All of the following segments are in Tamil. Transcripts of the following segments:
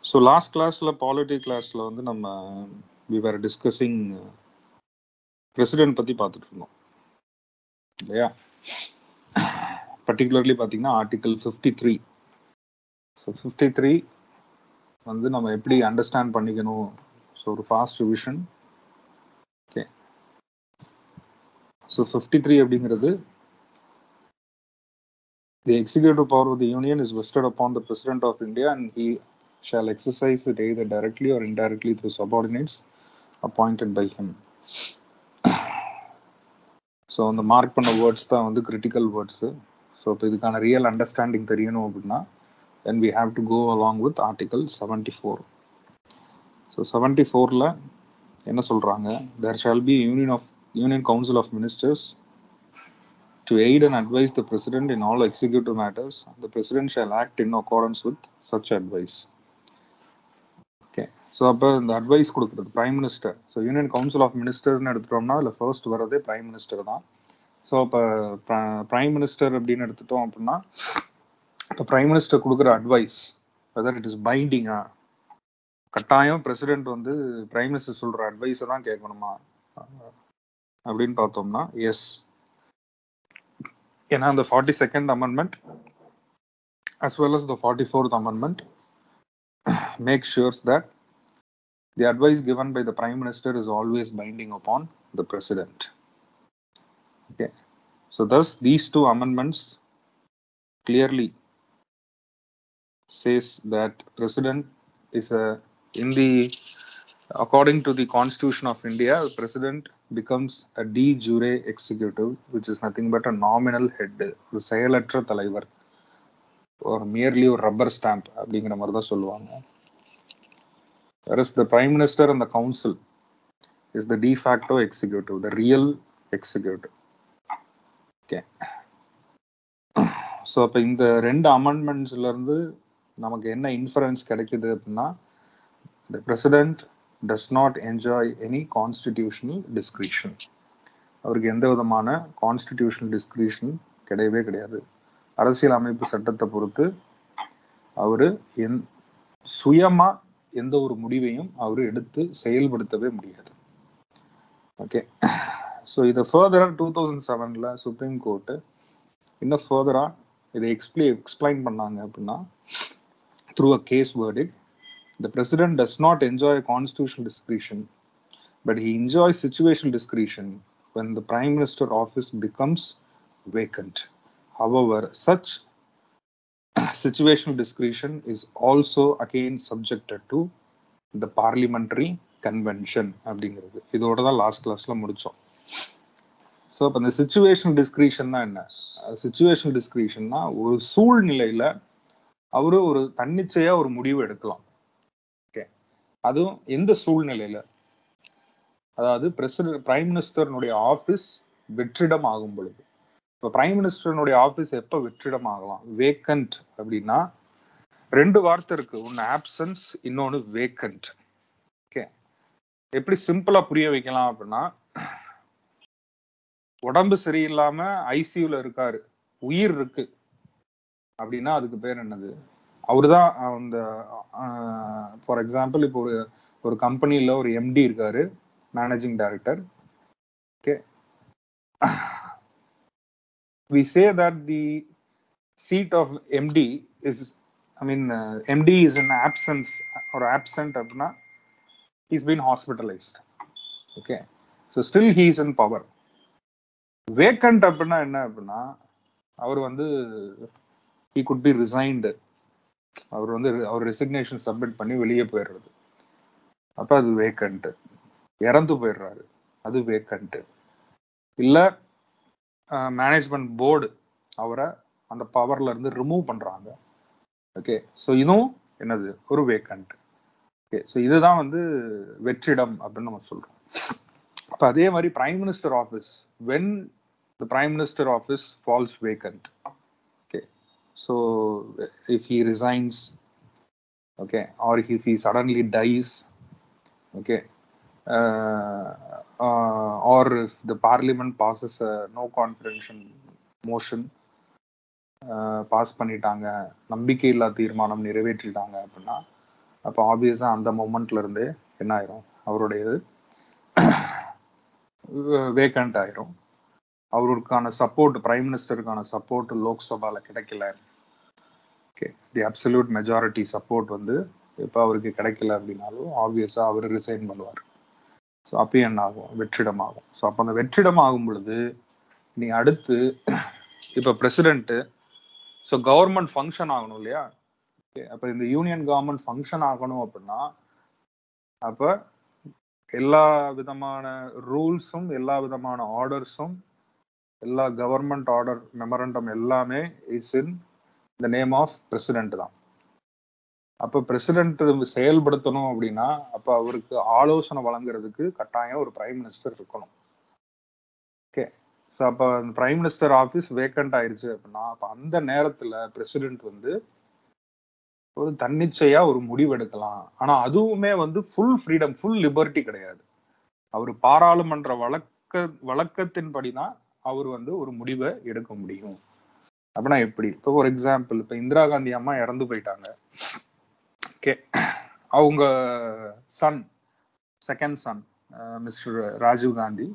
ஸோ லாஸ்ட் கிளாஸ்ல பாலிட்டி கிளாஸ்ல வந்து நம்ம வி ஆர் டிஸ்கஸிங் பிரசிடென்ட் பத்தி பார்த்துட்டு இருந்தோம் இல்லையா பர்டிகுலர்லி பார்த்தீங்கன்னா article fifty three so fifty three வந்து நம்ம எப்படி அண்டர்ஸ்டாண்ட் பண்ணிக்கணும் ஸோ ஒரு fast revision okay so fifty three அப்படிங்கிறது The executive power of the Union is vested upon the President of India and he shall exercise it either directly or indirectly through subordinates appointed by him. So அந்த மார்க் பண்ண வேர்ட்ஸ் தான் வந்து கிரிட்டிக்கல் வேர்ட்ஸு ஸோ இப்போ இதுக்கான ரியல் அண்டர்ஸ்டாண்டிங் தெரியணும் அப்படின்னா then we have to go along with article seventy four so seventy ஃபோரில் என்ன சொல்கிறாங்க there shall be union of union council of ministers to aid and advise the president in all executive matters the president shall act in accordance with such advice okay so அப்போ இந்த அட்வைஸ் கொடுக்குறது prime minister so union council of மினிஸ்டர்னு எடுத்துட்டோம்னா அதில் ஃபர்ஸ்ட் வரதே பிரைம் மினிஸ்டர் தான் ஸோ இப்போ பிரைம் மினிஸ்டர் அப்படின்னு எடுத்துட்டோம் அப்படின்னா இப்போ பிரைம் மினிஸ்டர் கொடுக்குற அட்வைஸ் வெதர் இட் இஸ் பைண்டிங்கா கட்டாயம் பிரசிடென்ட் வந்து பிரைம் மினிஸ்டர் சொல்கிற அட்வைஸை தான் கேட்கணுமா அப்படின்னு பார்த்தோம்னா எஸ் ஏன்னா அந்த forty second amendment as well as the 44th amendment make sure that the advice given by the prime minister is always binding upon the president okay so thus these two amendments clearly says that president is a in the according to the constitution of india president becomes a de jure executive which is nothing but a nominal head ஒரு செயலற்ற தலைவர் ஒரு மியர்லி ஒரு ரப்பர் ஸ்டாம்ப் அப்படிங்கிற மாதிரி தான் சொல்லுவாங்க whereas the prime minister and the council is the de facto executive the real executive okay so அப்போ இந்த ரெண்டு அமெண்ட்மெண்ட்ஸ்ல இருந்து நமக்கு என்ன இன்ஃபரன்ஸ் கிடைக்குது அப்படின்னா the president does not enjoy any constitutional discretion அவருக்கு எந்த விதமான கான்ஸ்டிடியூஷனல் டிஸ்கிரிஷன் கிடையவே கிடையாது அரசியல் அமைப்பு சட்டத்தை பொறுத்து அவர் என் சுயமா எந்த ஒரு முடிவையும் அவர் எடுத்து செயல்படுத்தவே முடியாது ஓகே ஸோ இதை ஃபர்தராக டூ தௌசண்ட் செவனில் சுப்ரீம் கோர்ட்டு இன்னும் ஃபர்தராக இதை எக்ஸ்பிளை எக்ஸ்பிளைன் பண்ணாங்க அப்படின்னா through a case verdict the president does not enjoy constitutional discretion but he enjoy situational discretion when the prime minister office becomes vacant however such situational discretion is also again subjected to the parliamentary convention அப்படிங்கிறது இதோட தான் லாஸ்ட் கிளாஸ்ல முடிச்சோம் ஸோ அப்போ இந்த சுச்சுவேஷன் டிஸ்கிரிஷன்னா என்ன சுச்சுவேஷன் டிஸ்கிரிஷன்னா ஒரு சூழ்நிலையில அவரு ஒரு தன்னிச்சையா ஒரு முடிவு எடுக்கலாம் ஓகே அதுவும் எந்த சூழ்நிலையில அதாவது பிரசிடென்ட் பிரைம் மினிஸ்டர்னுடைய ஆஃபீஸ் வெற்றிடம் ஆகும் பொழுது இப்போ பிரைம் மினிஸ்டர்னுடைய ஆஃபீஸ் எப்போ வெற்றிடம் ஆகலாம் வேக்கண்ட் அப்படின்னா ரெண்டு வார்த்தை இருக்கு ஒன்று ஆப்சன்ஸ் இன்னொன்று வேக்கண்ட் ஓகே எப்படி சிம்பிளா புரிய வைக்கலாம் அப்படின்னா உடம்பு சரியில்லாம ஐசியூல இருக்காரு உயிர் இருக்கு அப்படின்னா அதுக்கு பேர் என்னது அவரு தான் அந்த ஃபார் எக்ஸாம்பிள் இப்போ ஒரு ஒரு கம்பெனியில் ஒரு எம்டி இருக்காரு managing director okay we say that the seat of MD is, I mean, uh, MD is in absence or absent அப்படின்னா he's been hospitalized. Okay. So still he is in power. Vacant அப்படின்னா என்ன அப்படின்னா அவர் வந்து he could be resigned அவர் வந்து அவர் ரெசிக்னேஷன் சப்மிட் பண்ணி வெளியே போயிடுறது அப்ப அது வேக்கண்ட் இறந்து போயிடுறாரு அது வேக்கண்ட் இல்லை மேனேஜ்மெண்ட் போர்டு அவரை அந்த பவர்ல இருந்து ரிமூவ் பண்றாங்க ஓகே ஸோ இதுவும் என்னது ஒரு வேக்கண்ட் ஓகே ஸோ இதுதான் வந்து வெற்றிடம் அப்படின்னு நம்ம சொல்றோம் அப்போ அதே மாதிரி prime minister office when the prime minister office falls vacant okay so if he resigns okay or if he suddenly dies okay uh, or if the parliament passes a no confidence motion pass பண்ணிட்டாங்க நம்பிக்கையில்லா தீர்மானம் நிறைவேற்றிட்டாங்க அப்படின்னா அப்போ ஆப்வியஸா அந்த மொமெண்ட்ல இருந்தே என்ன ஆயிரும் அவருடையது வேக்கண்ட் ஆயிரும் அவருக்கான சப்போர்ட் பிரைம் மினிஸ்டருக்கான சப்போர்ட் லோக்சபால கிடைக்கல okay the absolute majority support வந்து இப்போ அவருக்கு கிடைக்கல அப்படின்னாலும் ஆப்வியஸா அவர் ரிசைன் பண்ணுவார் ஸோ அப்பயும் என்ன ஆகும் வெற்றிடம் ஆகும் ஸோ அப்போ அந்த வெற்றிடம் ஆகும் பொழுது நீ அடுத்து இப்போ பிரசிடென்ட்டு ஸோ கவர்மெண்ட் ஃபங்க்ஷன் ஆகணும் இல்லையா அப்போ இந்த யூனியன் கவர்மெண்ட் ஃபங்க்ஷன் ஆகணும் அப்படின்னா அப்போ எல்லா விதமான ரூல்ஸும் எல்லா விதமான ஆர்டர்ஸும் எல்லா கவர்மெண்ட் ஆர்டர் மெமரண்டம் எல்லாமே is in the name of president தான் அப்போ பிரசிடென்ட் செயல்படுத்தணும் அப்படின்னா அப்போ அவருக்கு ஆலோசனை வழங்குறதுக்கு கட்டாயம் ஒரு பிரைம் மினிஸ்டர் இருக்கணும் ஓகே ஸோ அப்போ அந்த பிரைம் மினிஸ்டர் ஆஃபீஸ் வேக்கண்ட் ஆயிடுச்சு அப்படின்னா அப்போ அந்த நேரத்தில் பிரசிடென்ட் வந்து ஒரு தன்னிச்சையா ஒரு முடிவு எடுக்கலாம் ஆனா அதுவுமே வந்து ஃபுல் ஃப்ரீடம் ஃபுல் லிபர்ட்டி கிடையாது அவர் பாராளுமன்ற வழக்க வழக்கத்தின்படி தான் அவர் வந்து ஒரு முடிவை எடுக்க முடியும் அப்படின்னா எப்படி இப்போ ஒரு எக்ஸாம்பிள் இப்போ இந்திரா காந்தி அம்மா இறந்து போயிட்டாங்க ஓகே அவங்க son second son mister Rajiv Gandhi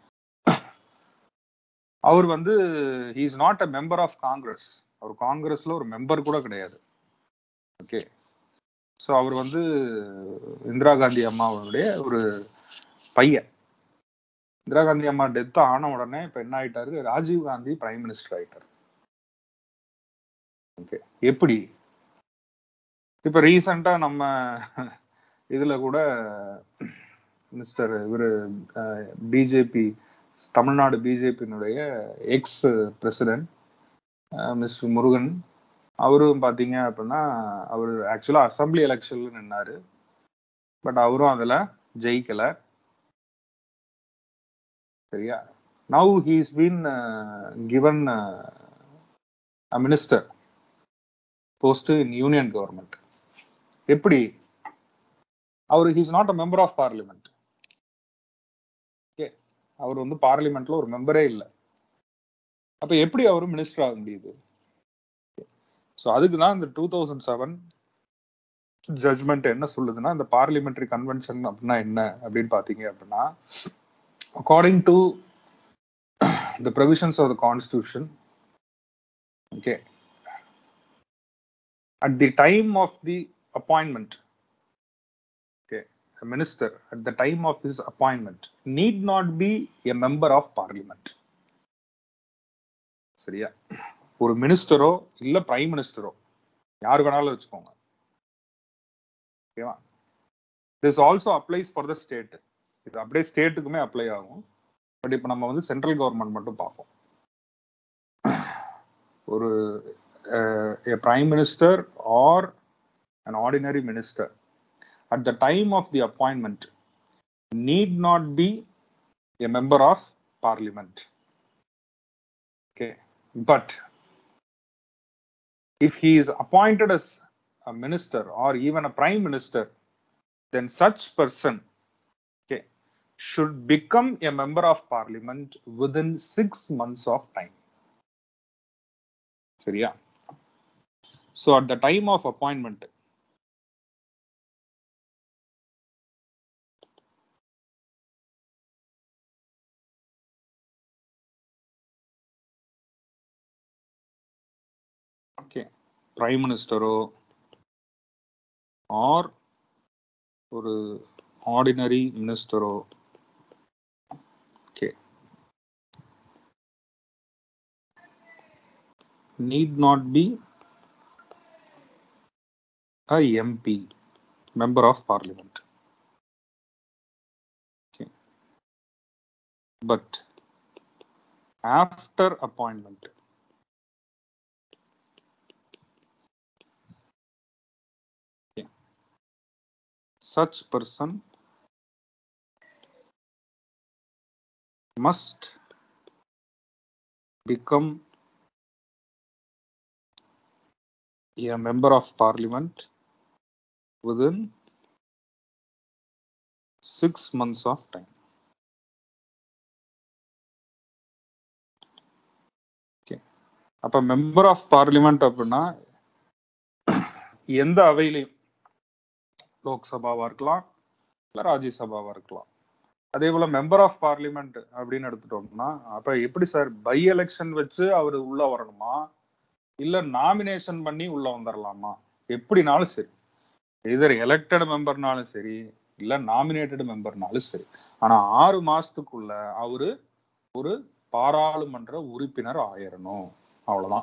அவர் வந்து he is not a member of Congress அவர் காங்கிரஸ்ல ஒரு மெம்பர் கூட கிடையாது ஓகே ஸோ அவர் வந்து இந்திரா காந்தி அம்மாவுடைய ஒரு பையன் இந்திரா காந்தி அம்மா டெத் ஆன உடனே இப்போ என்ன ஆயிட்டாரு ராஜீவ் காந்தி பிரைம் மினிஸ்டர் ஆயிட்டார் ஓகே எப்படி இப்போ ரீசண்டா நம்ம இதுல கூட மிஸ்டர் இவர் பிஜேபி தமிழ்நாடு பிஜேபியினுடைய எக்ஸ் பிரசிடென்ட் மிஸ்டர் முருகன் அவரும் பார்த்தீங்க அப்படின்னா அவர் ஆக்சுவலாக அசம்பிளி எலெக்ஷன்ல நின்னாரு பட் அவரும் அதில் ஜெயிக்கல சரியா now he's been given minister post in union government எப்படி அவர் he's not a member of parliament okay அவர் வந்து பார்லிமெண்ட்ல ஒரு மெம்பரே இல்லை அப்ப எப்படி அவர் மினிஸ்டர் ஆக முடியுது ஸோ அதுக்கு தான் இந்த டூ தௌசண்ட் செவன் ஜட்மெண்ட் என்ன சொல்லுதுன்னா இந்த பார்லிமெண்ட்ரி கன்வென்ஷன் அப்படின்னா என்ன அப்படின்னு பார்த்தீங்க அப்படின்னா according to the provisions of the constitution okay at the time of the appointment okay a minister at the time of his appointment need not be a member of parliament சரியா ஒரு மினிஸ்டரோ இல்ல பிரைம் மினிஸ்டரோ யாரு வேணாலும் வச்சுக்கோங்க ஓகேவா this also applies for the state இது அப்படியே ஸ்டேட்டுக்குமே அப்ளை ஆகும் பட் இப்போ நம்ம வந்து சென்ட்ரல் கவர்மெண்ட் மட்டும் பார்ப்போம் ஒரு uh, a prime minister or an ordinary minister at the time of the appointment need not be a member of parliament okay but if he is appointed as a minister or even a prime minister then such person okay should become a member of parliament within 6 months of time சரியா so at the time of appointment okay prime மினிஸ்டரோ ஆர் ஒரு ஆர்டினரி மினிஸ்டரோ okay need not be a MP, member of parliament. Okay. But after appointment, okay, such person must become a member of parliament within six months of time. Okay. அப்ப மெம்பர் ஆஃப் பார்லிமெண்ட் அப்படின்னா எந்த அவையிலையும் லோக்சபாவா இருக்கலாம் இல்ல ராஜ்யசபாவா இருக்கலாம் அதே போல மெம்பர் ஆஃப் பார்லிமெண்ட் அப்படின்னு எடுத்துட்டோம்னா அப்ப எப்படி சார் பை எலெக்ஷன் வச்சு அவர் உள்ள வரணுமா இல்ல நாமினேஷன் பண்ணி உள்ள வந்துடலாமா எப்படினாலும் சரி இதர் எலெக்டட் மெம்பர்னாலும் சரி இல்ல நாமினேட்டட் மெம்பர்னாலும் சரி ஆனா ஆறு மாசத்துக்குள்ள அவரு ஒரு பாராளுமன்ற உறுப்பினர் ஆயிரணும் அவ்வளவுதான்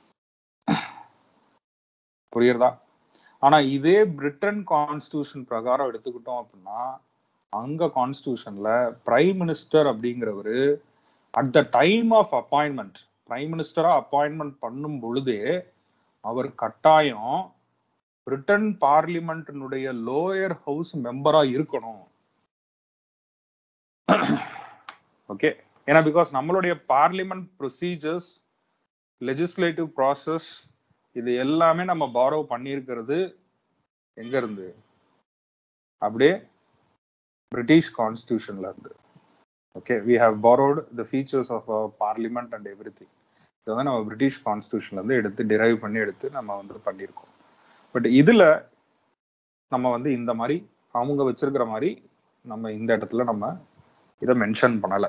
புரியுறதா ஆனா இதே பிரிட்டன் கான்ஸ்டியூஷன் பிரகாரம் எடுத்துக்கிட்டோம் அப்படின்னா அங்க கான்ஸ்டியூஷன்ல பிரைம் மினிஸ்டர் அப்படிங்கிறவரு at the time of appointment prime மினிஸ்டரா அப்பாயின்மெண்ட் பண்ணும் பொழுதே அவர் கட்டாயம் பிரிட்டன் பார்லிமெண்ட்டினுடைய லோயர் ஹவுஸ் மெம்பரா இருக்கணும் ஓகே ஏன்னா பிகாஸ் நம்மளுடைய பார்லிமெண்ட் ப்ரொசீஜர்ஸ் லெஜிஸ்லேட்டிவ் ப்ராசஸ் இது எல்லாமே நம்ம பாரோ பண்ணியிருக்கிறது எங்க இருந்து அப்படியே பிரிட்டிஷ் கான்ஸ்டியூஷன்ல இருந்து okay we have borrowed the features of parliament and everything இதை வந்து நம்ம பிரிட்டிஷ் கான்ஸ்டியூஷன்ல இருந்து எடுத்து டிரைவ் பண்ணி எடுத்து நம்ம வந்து பண்ணியிருக்கோம் பட் இதுல நம்ம வந்து இந்த மாதிரி அவங்க வச்சிருக்கிற மாதிரி நம்ம இந்த இடத்துல நம்ம இதை மென்ஷன் பண்ணல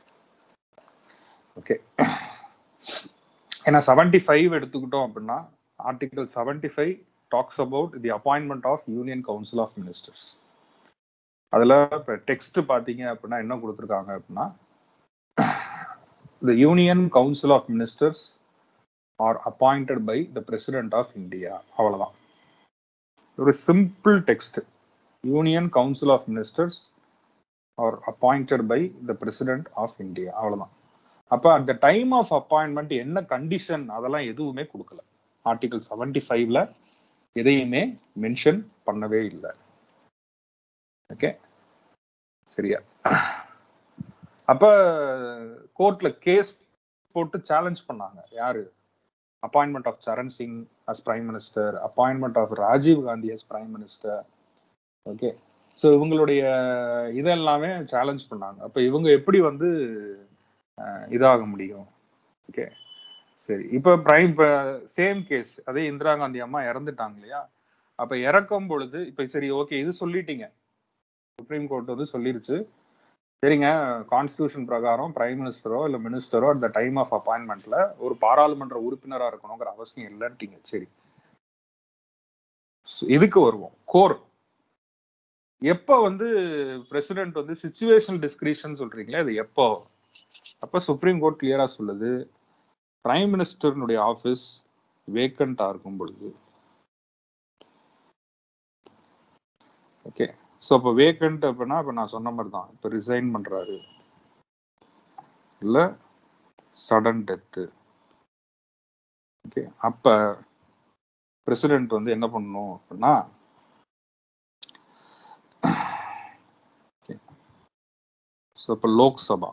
ஓகே ஏன்னா செவன்டி ஃபைவ் எடுத்துக்கிட்டோம் அப்படின்னா article seventy five talks about the appointment of union council of ministers அதுல இப்போ டெக்ஸ்ட் பார்த்தீங்க அப்படின்னா என்ன கொடுத்துருக்காங்க அப்படின்னா the union council of ministers are appointed by the president of India அவ்வளவுதான் ஒரு simple text union council of ministers are appointed by the president of India அவ்வளவுதான் அப்ப at the time of appointment என்ன கண்டிஷன் அதெல்லாம் எதுவுமே கொடுக்கல ஆர்டிகல் செவன்டி ஃபைவ்ல எதையுமே மென்ஷன் பண்ணவே இல்லை ஓகே சரியா அப்ப கோர்ட்ல கேஸ் போட்டு சேலஞ்ச் பண்ணாங்க யாரு appointment of Charan Singh as prime minister appointment of Rajiv Gandhi as prime minister okay so இவங்களுடைய இதெல்லாமே சேலஞ்ச் பண்ணாங்க அப்போ இவங்க எப்படி வந்து இதாக முடியும் ஓகே சரி இப்போ பிரைம் இப்போ சேம் கேஸ் அதே இந்திரா காந்தி அம்மா இறந்துட்டாங்க இல்லையா அப்போ இறக்கும் பொழுது இப்போ சரி ஓகே இது சொல்லிட்டீங்க சுப்ரீம் கோர்ட் வந்து சொல்லிருச்சு சரிங்க கான்ஸ்டியூஷன் பிரகாரம் பிரைம் மினிஸ்டரோ இல்லை மினிஸ்டரோ அட் த டைம் ஆஃப் அப்பாயின்மெண்ட்ல ஒரு பாராளுமன்ற உறுப்பினராக இருக்கணுங்கிற அவசியம் இல்லைன்ட்டீங்க சரி இதுக்கு வருவோம் கோர் எப்போ வந்து பிரசிடென்ட் வந்து சுச்சுவேஷனல் டிஸ்கிரிஷன் சொல்றீங்களே அது எப்போ அப்ப சுப்ரீம் கோர்ட் கிளியரா சொல்லுது பிரைம் மினிஸ்டர்னுடைய ஆபீஸ் வேக்கண்டா இருக்கும் பொழுது ஓகே ஸோ அப்போ வேக்கண்ட் அப்படின்னா இப்போ நான் சொன்ன மாதிரி தான் இப்போ ரிசைன் பண்றாரு இல்லை சடன் டெத்து ஓகே அப்ப பிரசிடென்ட் வந்து என்ன பண்ணணும் அப்படின்னா ஸோ இப்போ லோக்சபா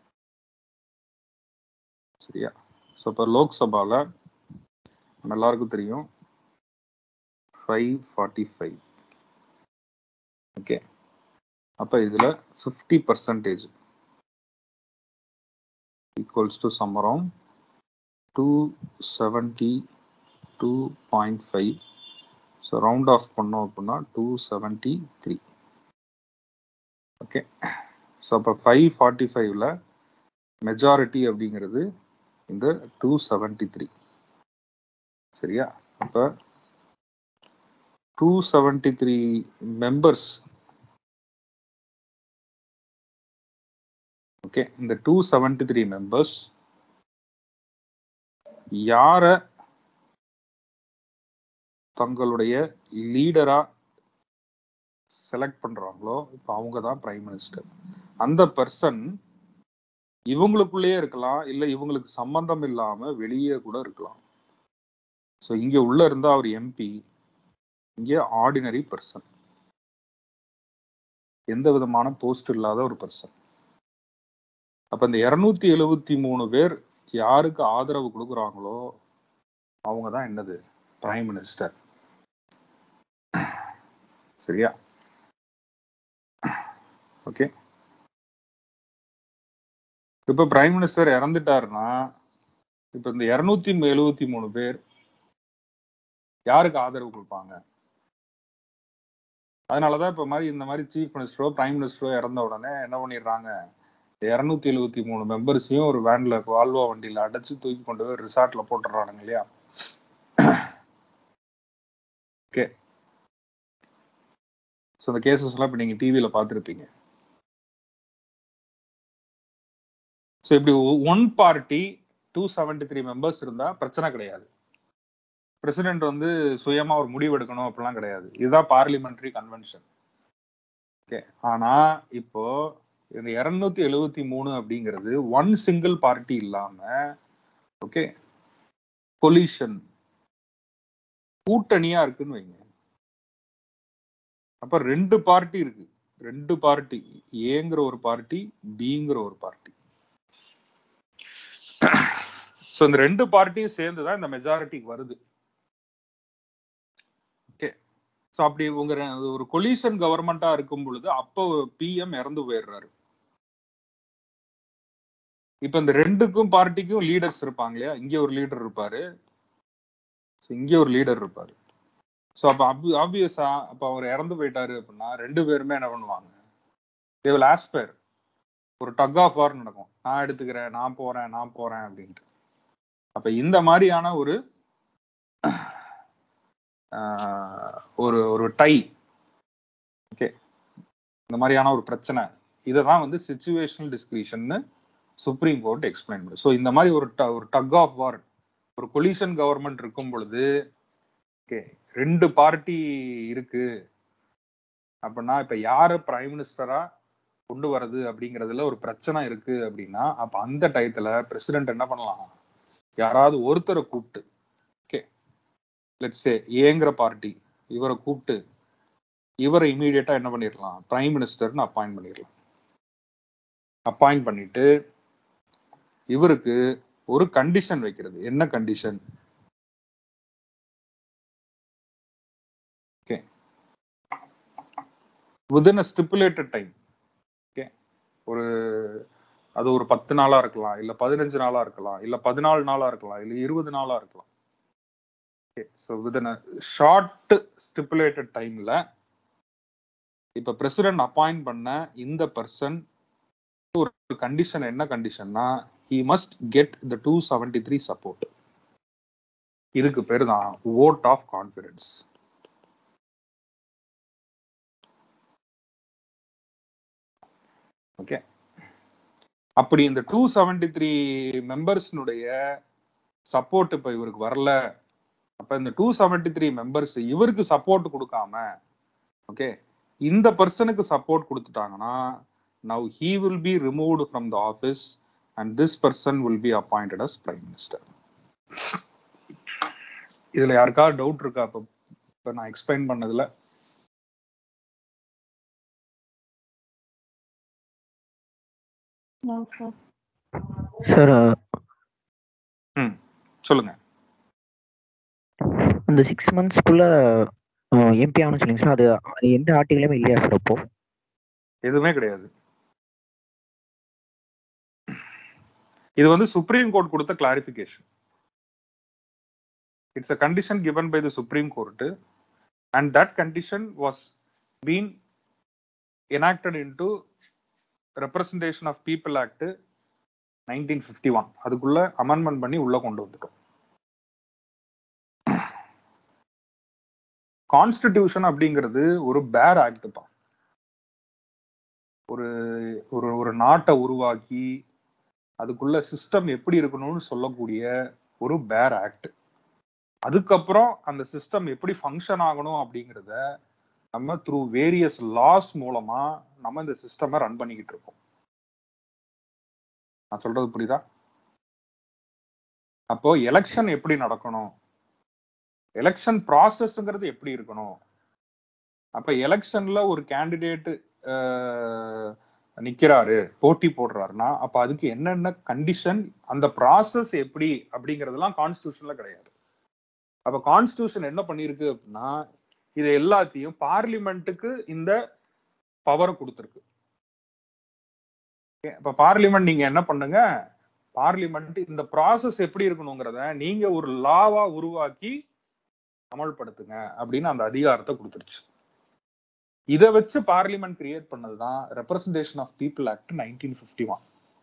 சரியா ஸோ இப்போ லோக்சபாவில் நம்ம எல்லாருக்கும் தெரியும் ஃபைவ் ஃபார்ட்டி ஃபைவ் ஓகே அப்போ இதில் fifty percentage equals to some around two seventy two point five so round off பண்ணோம் அப்படின்னா two seventy three okay so அப்போ ஃபைவ் ஃபார்ட்டி ஃபைவ்ல மெஜாரிட்டி அப்படிங்கிறது இந்த டூ செவன்டி த்ரீ சரியா அப்போ two seventy three members okay இந்த டூ செவன்டி த்ரீ மெம்பர்ஸ் யார தங்களுடைய லீடரா செலக்ட் பண்றாங்களோ இப்போ அவங்க தான் பிரைம் மினிஸ்டர் அந்த பர்சன் இவங்களுக்குள்ளேயே இருக்கலாம் இல்ல இவங்களுக்கு சம்பந்தம் இல்லாம வெளியே கூட இருக்கலாம் ஸோ இங்க உள்ள இருந்தா அவர் எம்பி இங்கே ஆர்டினரி பர்சன் எந்த விதமான போஸ்ட் இல்லாத ஒரு பர்சன் அப்ப இந்த இருநூத்தி எழுபத்தி மூணு பேர் யாருக்கு ஆதரவு கொடுக்குறாங்களோ அவங்க தான் என்னது பிரைம் மினிஸ்டர் சரியா ஓகே இப்ப பிரைம் மினிஸ்டர் இறந்துட்டாருன்னா இப்ப இந்த இருநூத்தி எழுபத்தி மூணு பேர் யாருக்கு ஆதரவு கொடுப்பாங்க அதனாலதான் இப்ப மாதிரி இந்த மாதிரி சீஃப் மினிஸ்டரோ பிரைம் மினிஸ்டரோ இறந்த உடனே என்ன பண்ணிடுறாங்க இருநூத்தி எழுபத்தி மூணு மெம்பர்ஸையும் ஒரு வேன்ல வால்வா வண்டியில அடைச்சு தூக்கி கொண்டு போய் ரிசார்ட்ல போட்டுறானுங்க இல்லையா ஓகே ஸோ இந்த கேசஸ் எல்லாம் இப்போ நீங்கள் டிவியில் பார்த்துருப்பீங்க ஸோ இப்படி one party two seventy three members இருந்தால் பிரச்சனை கிடையாது பிரசிடென்ட் வந்து சுயமா ஒரு முடிவு எடுக்கணும் அப்படிலாம் கிடையாது இதுதான் பார்லிமெண்ட்ரி கன்வென்ஷன் ஓகே ஆனா இப்போ இந்த இருநூத்தி எழுவத்தி மூணு அப்படிங்கிறது ஒன் சிங்கிள் பார்ட்டி இல்லாம ஓகே பொலிஷன் கூட்டணியா இருக்குன்னு வைங்க அப்ப ரெண்டு பார்ட்டி இருக்கு ரெண்டு பார்ட்டி ஏங்கிற ஒரு பார்ட்டி பிங்கிற ஒரு பார்ட்டி ஸோ இந்த ரெண்டு பார்ட்டியும் சேர்ந்து தான் இந்த மெஜாரிட்டிக்கு வருது ஓகே ஸோ அப்படி உங்க ரெ- ஒரு கொலிஷன் கவர்மெண்டா இருக்கும் பொழுது அப்போ பிஎம் இறந்து போயிடுறாரு இப்ப இந்த ரெண்டுக்கும் பார்ட்டிக்கும் லீடர்ஸ் இருப்பாங்க இல்லையா இங்க ஒரு லீடர் இருப்பாரு So, இங்க ஒரு லீடர் இருப்பாரு ஸோ அப்ப ஆப்வியஸா அப்ப அவர் இறந்து போயிட்டாரு அப்படின்னா ரெண்டு பேருமே என்ன பண்ணுவாங்க தே வில் ஆஸ்பயர் ஒரு டக் ஆஃப் வார் நடக்கும் நான் எடுத்துக்கிறேன் நான் போறேன் நான் போறேன் அப்படின்ட்டு அப்ப இந்த மாதிரியான ஒரு ஆஹ், ஒரு ஒரு டை ஓகே இந்த மாதிரியான ஒரு பிரச்சனை இதை தான் வந்து சுச்சுவேஷனல் டிஸ்கிரிஷன்னு சுப்ரீம் கோர்ட் எக்ஸ்பிளைன் பண்ணுது ஸோ இந்த மாதிரி ஒரு ட- ஒரு டக் ஆஃப் வார் ஒரு கொலிஷன் கவர்மெண்ட் இருக்கும் பொழுது ஓகே ரெண்டு பார்ட்டி இருக்கு அப்படின்னா இப்ப யாரு பிரைம் மினிஸ்டரா கொண்டு வர்றது அப்படிங்கிறதுல ஒரு பிரச்சனை இருக்கு அப்படின்னா அப்ப அந்த டயத்துல பிரசிடென்ட் என்ன பண்ணலாம் யாராவது ஒருத்தரை கூப்பிட்டு ஓகே லெட்ஸே ஏங்கிற பார்ட்டி இவரை கூப்பிட்டு இவரை இமீடியட்டா என்ன பண்ணிடலாம் பிரைம் மினிஸ்டர்னு அப்பாயிண்ட் பண்ணிடலாம் அப்பாயிண்ட் பண்ணிட்டு இவருக்கு ஒரு கண்டிஷன் வைக்கிறது என்ன condition okay within a stipulated time okay ஒரு அது ஒரு பத்து நாளா இருக்கலாம் இல்ல பதினஞ்சு நாளா இருக்கலாம் இல்ல பதினாலு நாளா இருக்கலாம் இல்ல இருபது நாளா இருக்கலாம் okay so within a short stipulated டைம்ல இப்ப பிரசிடென்ட் அப்பாயிண்ட் பண்ண இந்த பர்சன் ஒரு கண்டிஷன் என்ன கண்டிஷன்னா he must get the two seventy three support இதுக்கு பேர் தான் ஓட் ஆஃப் கான்ஃபிடன்ஸ் ஓகே அப்படி இந்த டூ செவன்டி த்ரீ மெம்பர்ஸ்னுடைய சப்போர்ட் இப்ப இவருக்கு வரல அப்ப இந்த டூ செவன்டி த்ரீ மெம்பர்ஸ் இவருக்கு சப்போர்ட் கொடுக்காம ஓகே இந்த பர்சனுக்கு சப்போர்ட் கொடுத்துட்டாங்கன்னா now he will be removed from the office and this person will be appointed as prime minister இதுல யாருக்காவது டவுட் இருக்கா இப்ப இப்ப நான் எக்ஸ்பிளைன் பண்ணதுல No, sir. சார் ம் சொல்லுங்க அந்த சிக்ஸ் மந்த்ஸ்க்குள்ள எம்பி ஆகணும்னு சொன்னீங்க சார் அது அது எந்த ஆர்டிகலுமே இல்லையா சார் அப்போ எதுவுமே கிடையாது இது வந்து சுப்ரீம் கோர்ட் கொடுத்த clarification it's a condition given by the supreme court and that condition was been enacted into representation of people act nineteen fifty one அதுக்குள்ள அமெண்ட்மெண்ட் பண்ணி உள்ள கொண்டு வந்துட்டோம் கான்ஸ்டிடியூஷன் அப்படிங்கிறது ஒரு பேர் ஆக்ட்ப்பா ஒரு ஒரு ஒரு நாட்டை உருவாக்கி அதுக்குள்ள சிஸ்டம் எப்படி இருக்கணும்னு சொல்லக்கூடிய ஒரு பேர் ஆக்ட் அதுக்கப்புறம் அந்த சிஸ்டம் எப்படி ஃபங்க்ஷன் ஆகணும் அப்படிங்கிறத நம்ம த்ரூ வேரியஸ் லாஸ் மூலமா நம்ம இந்த சிஸ்டமை ரன் பண்ணிக்கிட்டு இருக்கோம் நான் சொல்றது புரியுதா அப்போ எலெக்ஷன் எப்படி நடக்கணும் எலெக்ஷன் ப்ராசஸ்ங்கிறது எப்படி இருக்கணும் அப்ப எலெக்ஷன்ல ஒரு கேண்டிடேட் நிக்கிறாரு போட்டி போடுறாருன்னா அப்ப அதுக்கு என்னென்ன கண்டிஷன் அந்த ப்ராசஸ் எப்படி அப்படிங்கறதெல்லாம் கான்ஸ்டியூஷன்ல கிடையாது அப்ப கான்ஸ்டியூஷன் என்ன பண்ணிருக்கு அப்படின்னா இது எல்லாத்தையும் பார்லிமெண்ட்டுக்கு இந்த பவரை கொடுத்துருக்கு Okay, அப்ப பார்லிமெண்ட் நீங்க என்ன பண்ணுங்க பார்லிமெண்ட் இந்த ப்ராசஸ் எப்படி இருக்கணுங்கிறத நீங்க ஒரு லாவா உருவாக்கி அமல்படுத்துங்க அப்படின்னு அந்த அதிகாரத்தை கொடுத்துருச்சு இதை வச்சு பார்லிமெண்ட் கிரியேட் பண்ணதுதான் representation of people act nineteen fifty one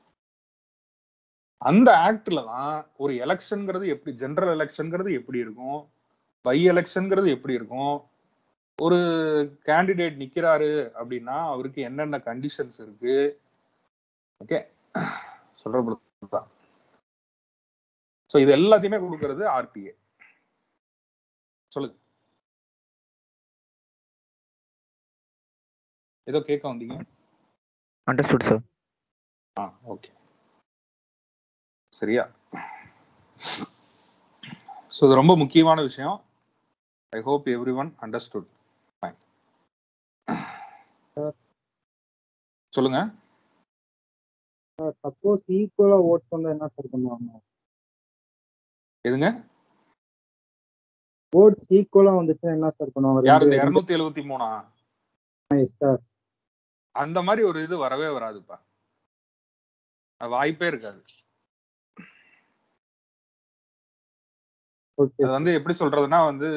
அந்த ஆக்ட்ல தான் ஒரு எலெக்ஷன்ங்கிறது எப்படி ஜெனரல் எலெக்ஷன்ங்கிறது எப்படி இருக்கும் பை எலெக்ஷன்ங்கிறது எப்படி இருக்கும் ஒரு கேண்டிடேட் நிக்கிறாரு அப்படின்னா அவருக்கு என்னென்ன கண்டிஷன்ஸ் இருக்கு ஓகே சொல்றதான் ஸோ இது எல்லாத்தையுமே கொடுக்கறது ஆர்பிஏ சொல்லுங்க ஏதோ கேட்க வந்தீங்க அண்டர்ஸ்டுட் சார் ஆ ஓகே சரியா ஸோ இது ரொம்ப முக்கியமான விஷயம் I hope everyone understood fine சொல்லுங்க சப்போஸ் ஈக்குவலா ஓட் பண்ணா என்ன சார் பண்ணுவாங்க எதுங்க ஓட் ஈக்குவலா வந்துச்சுன்னா என்ன சார் பண்ணுவாங்க யார் இந்த ரெண்டு- இருநூத்தி எழுபத்தி மூணா yes sir. அந்த மாதிரி ஒரு இது வரவே வராதுப்பா அது வாய்ப்பே இருக்காது Okay. அது வந்து எப்படி சொல்றதுன்னா வந்து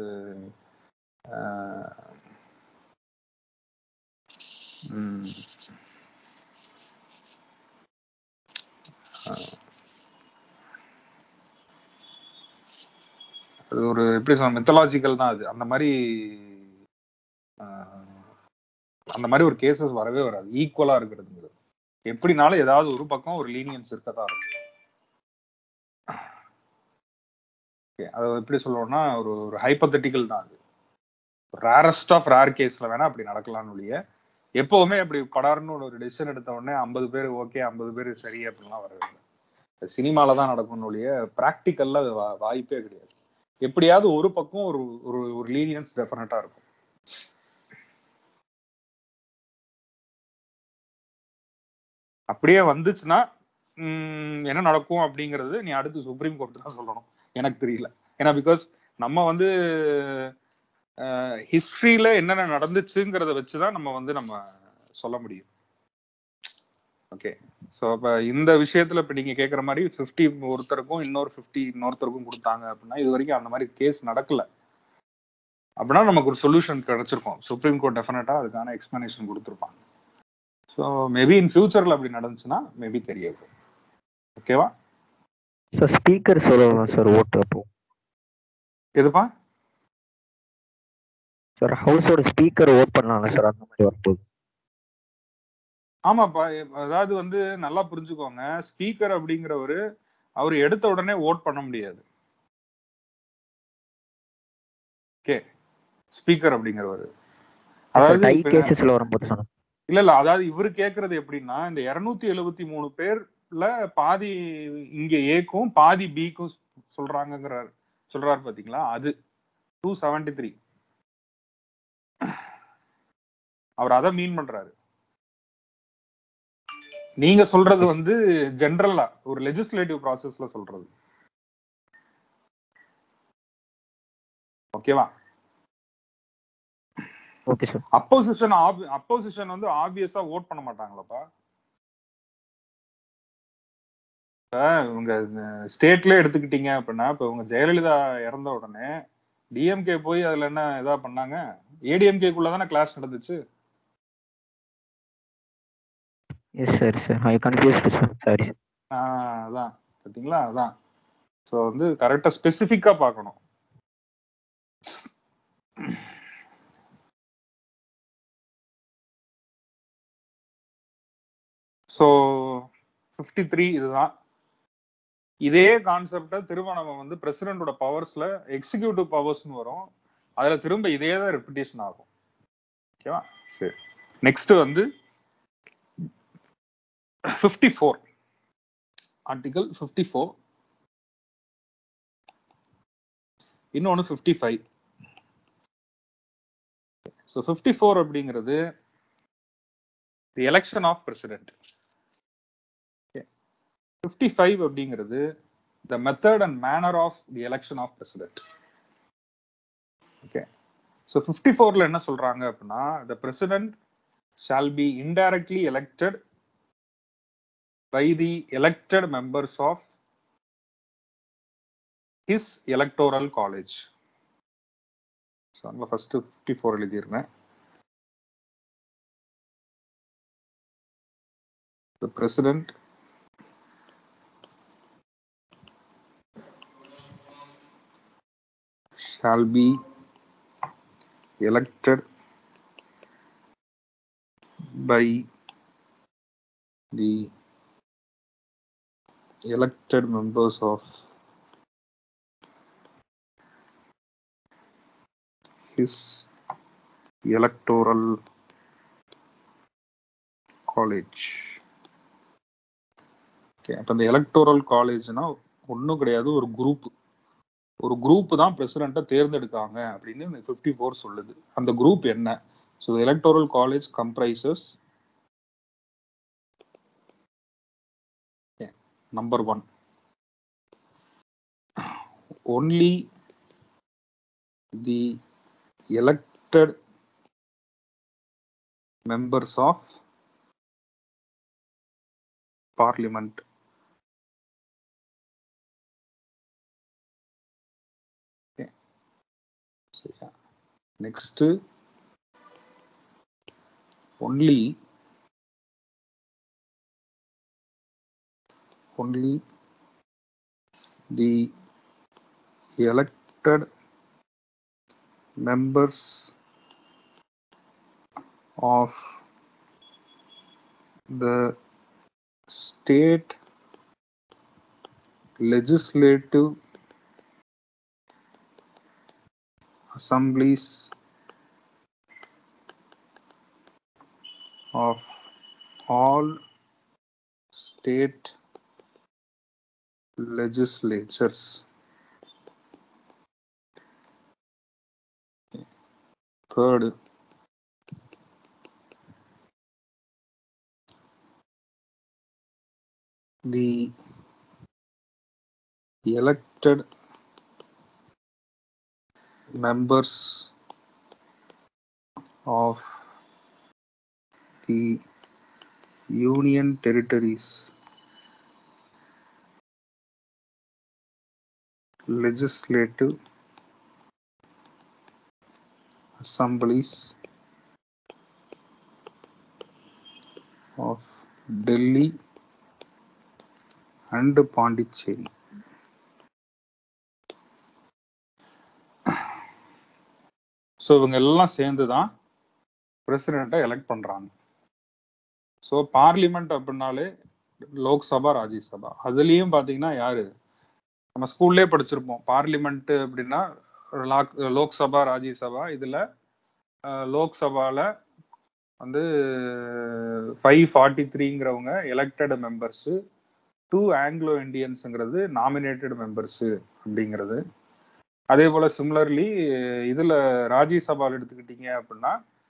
ஆஹ், ம், ஆஹ், அது ஒரு எப்படி சொல்ல மித்தலாஜிக்கல் தான் அது அந்த மாதிரி ஆஹ், அந்த மாதிரி ஒரு கேசஸ் வரவே வராது ஈக்குவலா இருக்கிறதுங்கிறது எப்படினாலும் ஏதாவது ஒரு பக்கம் ஒரு லீனியன்ஸ் இருக்கதான் இருக்கும் Okay, அது எப்படி சொல்லுவோம்னா ஒரு ஒரு ஹைப்பத்தட்டிக்கல் தான் அது ரேரஸ்ட் ஆஃப் ரேர் கேஸ்ல வேணா அப்படி நடக்கலாம்னு ஒழிய எப்பவுமே அப்படி படார்னு ஒரு டெசிஷன் எடுத்த உடனே ஐம்பது பேர் ஓகே ஐம்பது பேர் சரி அப்படிலாம் வரவே இல்லை சினிமால தான் நடக்கும்னு ஒழிய ப்ராக்டிக்கல்ல அது வா- வாய்ப்பே கிடையாது எப்படியாவது ஒரு பக்கம் ஒரு ஒரு ஒரு லீனியன்ஸ் டெஃபினட்டா இருக்கும் அப்படியே வந்துச்சுன்னா ம், என்ன நடக்கும் அப்படிங்கிறது நீ அடுத்து சுப்ரீம் கோர்ட் தான் சொல்லணும் எனக்கு தெரியல ஏன்னா பிகாஸ் நம்ம வந்து ஹிஸ்டரியில என்னென்ன நடந்துச்சுங்கிறத வச்சு தான் நம்ம வந்து நம்ம சொல்ல முடியும் ஓகே ஸோ அப்போ இந்த விஷயத்துல இப்போ நீங்க கேட்குற மாதிரி ஃபிஃப்டி ஒருத்தருக்கும் இன்னொரு ஃபிஃப்டி இன்னொருத்தருக்கும் கொடுத்தாங்க அப்படின்னா இது வரைக்கும் அந்த மாதிரி கேஸ் நடக்கல அப்படின்னா நமக்கு ஒரு சொல்யூஷன் கிடைச்சிருக்கும் சுப்ரீம் கோர்ட் டெஃபினட்டா அதுக்கான எக்ஸ்பிளனேஷன் கொடுத்துருப்பாங்க ஸோ மேபி இன் ஃபியூச்சர்ல அப்படி நடந்துச்சுன்னா மேபி தெரிய வரும் ஓகேவா சார் ஸ்பீக்கர் சொல்லலாம் சார் ஓட்டு அப்போ எதுப்பா சார் ஹவுஸோட ஸ்பீக்கர் ஓட் பண்ணலாம்ல சார் அந்த மாதிரி வரும்போது ஆமாப்பா எ- அதாவது வந்து நல்லா புரிஞ்சுக்கோங்க ஸ்பீக்கர் அப்படிங்கிறவரு அவர் எடுத்த உடனே ஓட் பண்ண முடியாது ஓகே ஸ்பீக்கர் அப்படிங்கிறவரு அதாவது டை இப்ப- கேசஸ்ல வரும்போது சொன்னேன் இல்ல இல்ல அதாவது இவரு கேக்குறது எப்படின்னா இந்த இருநூத்தி எழுபத்தி மூணு பேர்ல பாதி இங்க ஏக்கும் பாதி பிக்கும் சொல்றாங்கங்கிறார் சொல்றாரு பாத்தீங்களா அது டூ செவன்டி த்ரீ அவர் அதை மீன் பண்றாரு நீங்க சொல்றது வந்து ஜென்ரலா ஒரு லெஜிஸ்லேட்டிவ் ப்ராசஸ்ல சொல்றது ஓகேவா ஓகே சார் அப்போசிஷன் அப்போசிஷன் வந்து ஆப்வியஸா ஓட் பண்ண மாட்டாங்களாப்பா இப்ப உங்க ஸ்டேட்ல எடுத்துக்கிட்டீங்க அப்படின்னா இப்ப உங்க ஜெயலலிதா இறந்த உடனே டிஎம்கே போய் அதுல என்ன இதா பண்ணாங்க ஏடிஎம்கேக்குள்ள தானே கிளாஸ் நடந்துச்சு yes sir sir I confused sir sorry sir ah அதான் பாத்தீங்களா அதான் ஸோ வந்து கரெக்டா ஸ்பெசிஃபிக்கா பார்க்கணும் ஸோ ஃபிஃப்டி த்ரீ இதுதான் இதே கான்செப்டை திரும்ப நம்ம வந்து பிரசிடென்டோட பவர்ஸ்ல எக்ஸிக்யூட்டிவ் பவர்ஸ்னு வரும் அதுல திரும்ப இதே தான் ரெப்பிட்டேஷன் ஆகும் ஓகேவா சரி நெக்ஸ்ட் வந்து fifty four article fifty four இன்னொன்று fifty five so fifty four அப்படிங்கிறது the election of president fifty five அப்படிங்கிறது the method and manner of the election of president okay so fifty ஃபோரில் என்ன சொல்றாங்க அப்படின்னா the president shall be indirectly elected by the elected members of his electoral college. So அங்கே ஃபர்ஸ்ட் ஃபிஃப்டி ஃபோர் எழுதியிருந்தேன் the president shall be elected by the elected members of his electoral college okay அப்போ இந்த எலக்டோரல் காலேஜ்னா ஒன்றும் கிடையாது ஒரு குரூப் ஒரு குரூப் தான் பிரசிடெண்ட்டை தேர்ந்தெடுக்காங்க அப்படின்னு இந்த ஃபிஃப்டி ஃபோர் சொல்லுது அந்த குரூப் என்ன so electoral college comprises number one only the elected members of parliament okay so yeah next only only the elected members of the state legislative assemblies of all state legislatures third the elected members of the union territories legislative assemblies of Delhi and Pondicherry. So இவங்க எல்லாம் சேர்ந்து தான் பிரசிடெண்ட்டை எலெக்ட் பண்ணுறாங்க ஸோ பார்லிமெண்ட் அப்படின்னாலே லோக்சபா ராஜ்யசபா அதுலேயும் பார்த்தீங்கன்னா யாரு நம்ம ஸ்கூல்லே படிச்சிருப்போம் பார்லிமெண்ட் அப்படின்னா லாக்- லோக்சபா ராஜ்யசபா இதில் லோக்சபால வந்து ஃபைவ் ஃபார்ட்டி த்ரீங்கிறவங்க எலெக்டட் மெம்பர்ஸு டூ ஆங்கிலோ இண்டியன்ஸுங்கிறது நாமினேட்டட் மெம்பர்ஸு அப்படிங்கிறது அதே போல் சிமிலர்லி இதில் ராஜ்யசபாவில் எடுத்துக்கிட்டீங்க அப்படின்னா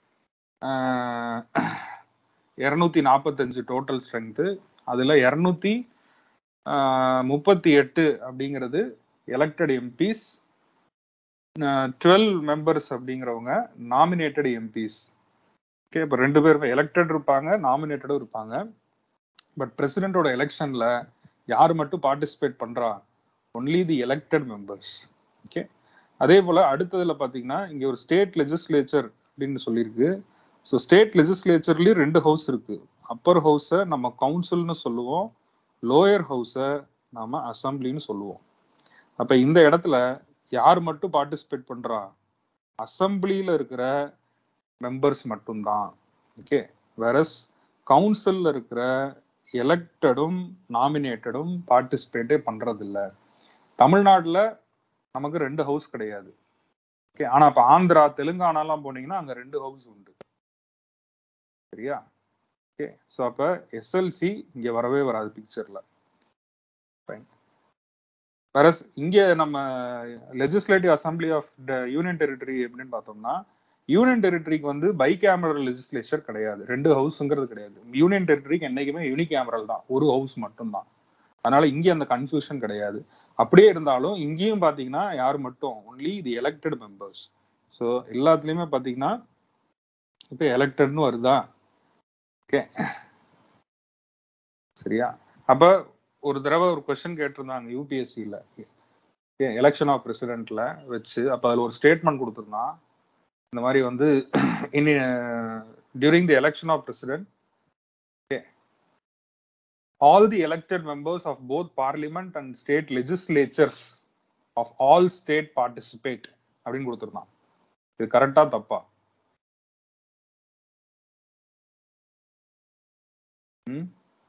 இரநூத்தி நாற்பத்தஞ்சு டோட்டல் ஸ்ட்ரென்த்து அதில் இரநூத்தி முப்பத்தி எட்டு அப்படிங்கிறது எலெக்டட் எம்பிஸ் டுவெல் மெம்பர்ஸ் அப்படிங்கிறவங்க நாமினேட்டட் எம்பிஸ் ஓகே இப்போ ரெண்டு பேருமே எலெக்டட் இருப்பாங்க நாமினேட்டடும் இருப்பாங்க பட் பிரசிடென்ட்டோட எலெக்ஷனில் யார் மட்டும் பார்ட்டிசிபேட் பண்ணுறா only the elected members okay அதே போல் அடுத்ததில் பார்த்தீங்கன்னா இங்கே ஒரு ஸ்டேட் லெஜிஸ்லேச்சர் அப்படின்னு சொல்லியிருக்கு ஸோ ஸ்டேட் லெஜிஸ்லேச்சர்லேயும் ரெண்டு ஹவுஸ் இருக்குது அப்பர் ஹவுஸை நம்ம கவுன்சில்னு சொல்லுவோம் லோயர் ஹவுஸை நாம அசம்பிளின்னு சொல்லுவோம் அப்போ இந்த இடத்துல யார் மட்டும் பார்ட்டிசிபேட் பண்ணுறா அசம்பிளியில் இருக்கிற மெம்பர்ஸ் மட்டும்தான் ஓகே வேறஸ் கவுன்சிலில் இருக்கிற எலெக்டடும் நாமினேட்டடும் பார்ட்டிசிபேட்டே பண்ணுறதில்ல தமிழ்நாட்டில் நமக்கு ரெண்டு ஹவுஸ் கிடையாது ஓகே ஆனால் இப்போ ஆந்திரா தெலுங்கானாலாம் போனீங்கன்னா அங்கே ரெண்டு ஹவுஸ் உண்டு சரியா ஓகே ஸோ அப்போ எஸ்எல்சி இங்கே வரவே வராது பிக்சரில் ஃபைன் வேற இங்கே நம்ம legislative assembly of the union territory எப்படின்னு பார்த்தோம்னா யூனியன் டெரிட்டரிக்கு வந்து பை கேமரல் லெஜிஸ்லேச்சர் கிடையாது ரெண்டு ஹவுஸுங்கிறது கிடையாது யூனியன் டெரிட்டரிக்கு என்னைக்குமே யூனி கேமரல் தான் ஒரு ஹவுஸ் மட்டும்தான் அதனால இங்கே அந்த கன்ஃபியூஷன் கிடையாது அப்படியே இருந்தாலும் இங்கேயும் பார்த்தீங்கன்னா யார் மட்டும் only the elected members so எல்லாத்துலேயுமே பார்த்தீங்கன்னா இப்போ எலெக்டட்னு வருதா ஓகே சரியா அப்போ ஒரு தடவை ஒரு கொஸ்டின் கேட்டிருந்தாங்க யூபிஎஸ்சியில் எலெக்ஷன் ஆஃப் பிரசிடென்ட்ல வச்சு அப்போ அதில் ஒரு ஸ்டேட்மெண்ட் கொடுத்துருந்தான் இந்த மாதிரி வந்து இனி during the election of president all the elected members of both parliament and state legislatures of all state participate அப்படின்னு கொடுத்துருந்தான் இது கரெக்டா தப்பா ம்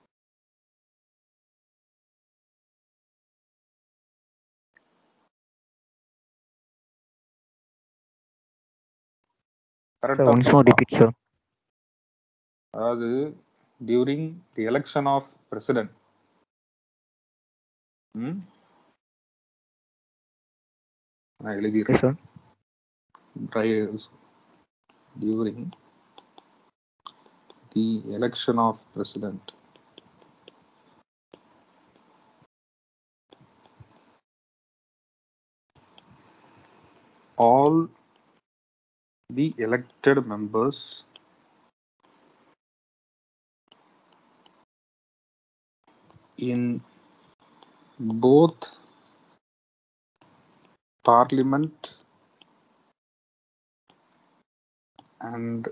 கரெக்டா once more repeat sir அதாவது during the election of president hmm நான் yes எழுதியிருக்கேன் sir during the election of president all the elected members in both parliament and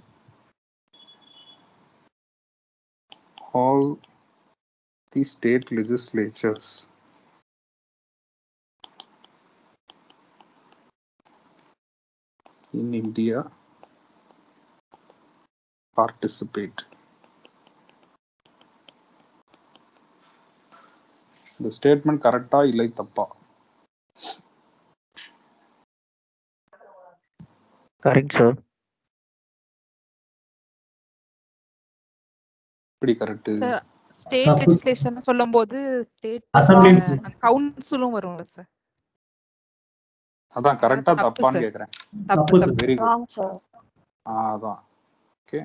all the state legislatures in India participate. இந்த ஸ்டேட்மெண்ட் கரெக்டா இல்லை தப்பா correct sir எப்படி கரெக்ட் Sir, ஸ்டேட் தப்பு. லெஜிஸ்லேஷன் சொல்லும்போது ஸ்டேட் Assembly ன்னு அந்த கவுன்சிலும் வரும்ல சார் அதான் கரெக்டா தப்பு தப்பான்னு sir. கேக்குறேன் தப்பு தப்பு தப்பு வெரி குட் wrong sir அதான் ஓகே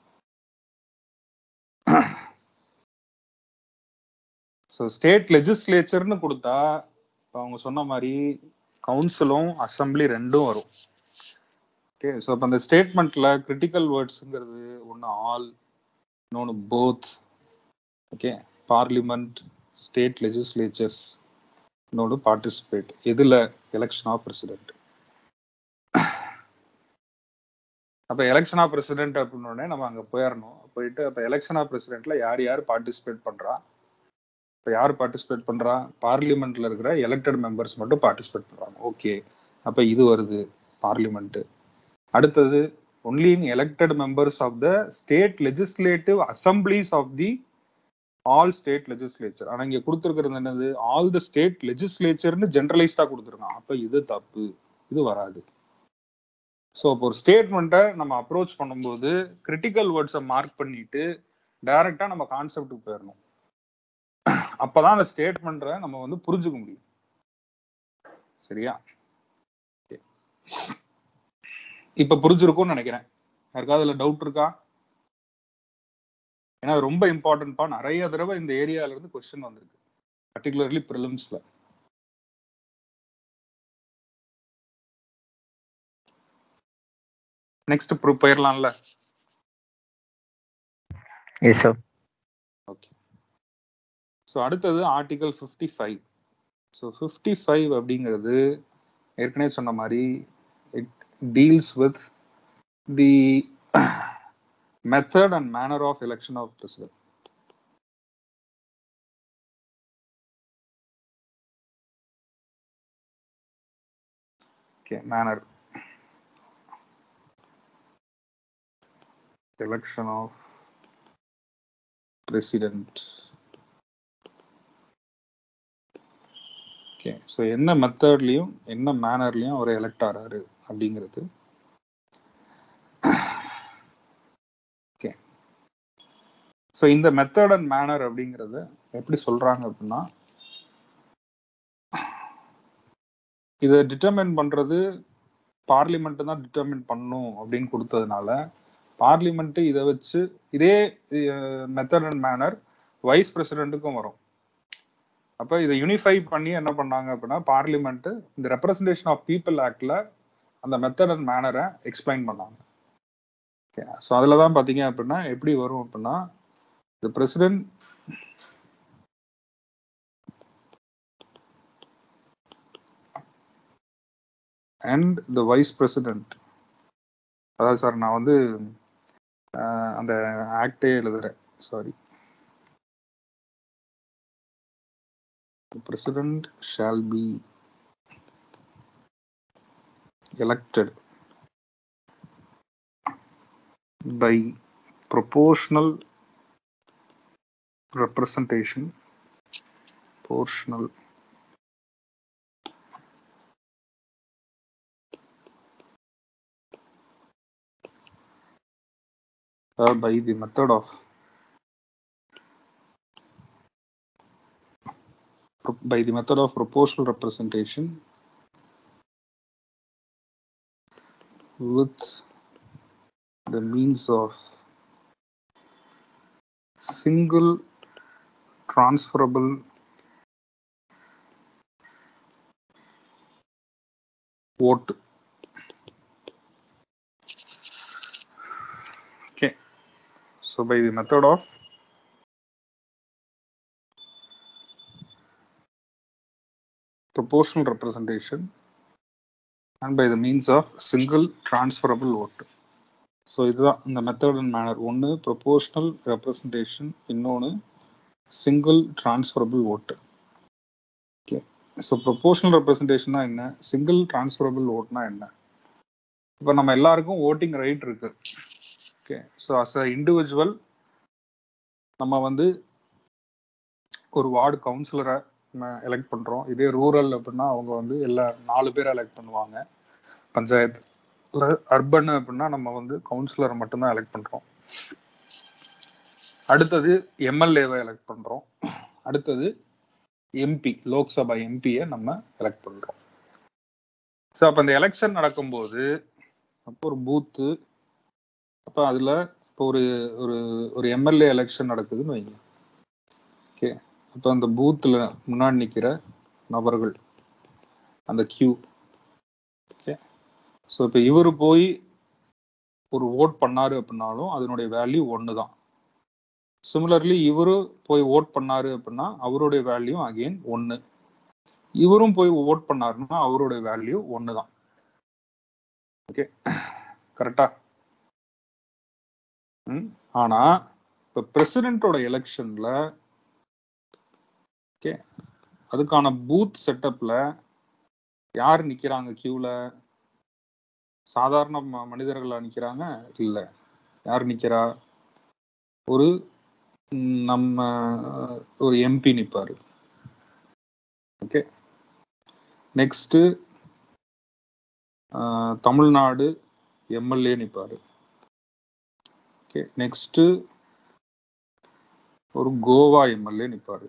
ஸோ ஸ்டேட் லெஜிஸ்லேச்சர்னு கொடுத்தா இப்ப அவங்க சொன்ன மாதிரி கவுன்சிலும் அசம்பிளி ரெண்டும் வரும் ஓகே ஸோ இப்போ அந்த ஸ்டேட்மெண்ட்ல கிரிட்டிக்கல் வேர்ட்ஸுங்கிறது ஒன்று ஆல் இன்னொன்று both okay parliament state legislatures இன்னொன்று பார்ட்டிசிபேட் எதில் எலெக்ஷன் ஆஃப் பிரசிடென்ட் அப்போ எலெக்ஷன் ஆஃப் பிரசிடென்ட் அப்படின்னோடனே நம்ம அங்கே போயிடணும் போயிட்டு அப்போ எலெக்ஷன் ஆஃப் பிரசிடென்ட்ல யார் யார் பார்ட்டிசிபேட் பண்ணுறா இப்போ யார் பார்ட்டிசிபேட் பண்ணுறா பார்லிமெண்ட்ல இருக்கிற எலெக்டட் மெம்பர்ஸ் மட்டும் பார்ட்டிசிபேட் பண்ணுறாங்க ஓகே அப்போ இது வருது பார்லிமெண்ட்டு அடுத்தது only in elected members of the state legislative assemblies of the all state legislature ஆனால் இங்கே கொடுத்துருக்கிறது என்னது ஆல் த ஸ்டேட் லெஜிஸ்லேச்சர்னு ஜென்ரலைஸ்டாக கொடுத்துருக்கான் அப்போ இது தப்பு இது வராது ஸோ இப்போ ஒரு ஸ்டேட்மெண்ட்டை நம்ம அப்ரோச் பண்ணும்போது கிரிட்டிக்கல் வேர்ட்ஸை மார்க் பண்ணிட்டு டைரக்டா நம்ம கான்செப்டுக்கு போயிடணும் அப்பதான் அந்த ஸ்டேட்மெண்ட்டை நம்ம வந்து புரிஞ்சுக்க முடியும் சரியா Okay. இப்ப புரிஞ்சிருக்கும்னு நினைக்கிறேன் யாருக்காவது அதுல டவுட் இருக்கா ஏன்னா அது ரொம்ப இம்பார்ட்டன்ட்பா நிறைய தடவை இந்த ஏரியால இருந்து கொஸ்டின் வந்திருக்கு பர்டிகுலர்லி ப்ரிலிம்ஸ்ல நெக்ஸ்ட் போயிடலாம்ல yes sir ஓகே ஸோ அடுத்தது article fifty five so fifty five அப்படிங்கிறது ஏற்கனவே சொன்ன மாதிரி it deals with the method and manner of election of president okay manner election of president okay so என்ன மெத்தட்லையும் என்ன மேனர்லையும் அவர் எலெக்ட் ஆறாரு அப்படிங்கிறது ஓகே ஸோ இந்த மெத்தட் அண்ட் மேனர் அப்படிங்கிறத எப்படி சொல்றாங்க அப்படின்னா இதை டிட்டர்மைன் பண்றது பார்லிமெண்ட் தான் டிட்டர்மின் பண்ணும் அப்படின்னு கொடுத்ததுனால பார்லிமெண்ட் இதை வச்சு இதே மெத்தட் அண்ட் மேனர் வைஸ் பிரசிடென்ட்டுக்கும் வரும் அப்போ இதை யூனிஃபை பண்ணி என்ன பண்ணாங்க அப்படின்னா பார்லிமெண்ட் இந்த ரெப்ரசன்டேஷன் ஆஃப் பீப்புள் ஆக்ட்ல அந்த மெத்தட் அண்ட் மேனரை எக்ஸ்பிளைன் பண்ணாங்க ஓகே ஸோ அதில் தான் பார்த்தீங்க அப்படின்னா எப்படி வரும் அப்படின்னா the president and the vice president அதாவது சார் நான் வந்து அஹ், அந்த ஆக்டே எழுதுறேன் sorry the president shall be elected by proportional representation proportional uh, by the method of by the method of proportional representation with the means of single transferable vote okay so by the method of proportional representation and by the means of single transferable vote so இதுதான் இந்த மெத்தட் அண்ட் மேனர் ஒன்று ப்ரொபோஷனல் ரெப்ரசன்டேஷன் இன்னொன்று single transferable vote okay so proportional ரெப்ரசன்டேஷன்னா என்ன சிங்கிள் டிரான்ஸ்ஃபரபிள் ஓட்னா என்ன இப்போ நம்ம எல்லாருக்கும் ஓட்டிங் ரைட் இருக்கு okay so as a individual நம்ம வந்து ஒரு வார்டு கவுன்சிலரை நம்ம எலெக்ட் பண்ணுறோம் இதே ரூரல் அப்படின்னா அவங்க வந்து எல்லா நாலு பேரை எலெக்ட் பண்ணுவாங்க பஞ்சாயத்து அர்பன் அப்படின்னா நம்ம வந்து கவுன்சிலரை மட்டும்தான் எலெக்ட் பண்ணுறோம் அடுத்தது எம்எல்ஏவை எலெக்ட் பண்ணுறோம் அடுத்தது எம்பி லோக்சபா எம்பியை நம்ம எலெக்ட் பண்ணுறோம் ஸோ அப்போ இந்த எலெக்ஷன் நடக்கும்போது அப்போ ஒரு பூத்து அப்போ அதில் இப்போ ஒரு ஒரு ஒரு எம்எல்ஏ எலெக்ஷன் நடக்குதுன்னு வைங்க ஓகே அப்போ அந்த பூத்தில் முன்னாடி நிற்கிற நபர்கள் அந்த கியூ ஓகே ஸோ இப்போ இவர் போய் ஒரு ஓட் பண்ணாரு அப்படின்னாலும் அதனுடைய வேல்யூ ஒன்று தான் சிமிலர்லி இவரு போய் ஓட் பண்ணாரு அப்படின்னா அவருடைய வேல்யூ அகெயின் ஒன்று இவரும் போய் ஓட் பண்ணாருன்னா அவருடைய வேல்யூ ஒன்று தான் ஓகே கரெக்டா ம் ஆனா இப்போ பிரசிடென்ட்டோட எலெக்ஷன்ல ஓகே அதுக்கான பூத் செட்டப்ல யார் நிக்கிறாங்க கியூல சாதாரண ம- மனிதர்களா நிக்கிறாங்க இல்ல யார் நிக்கிறா ஒரு ம், நம்ம ஒரு எம்பி நிப்பாரு ஓகே நெக்ஸ்ட் தமிழ்நாடு எம்எல்ஏ நிப்பாரு ஓகே நெக்ஸ்ட் ஒரு கோவா எம்எல்ஏ நிப்பாரு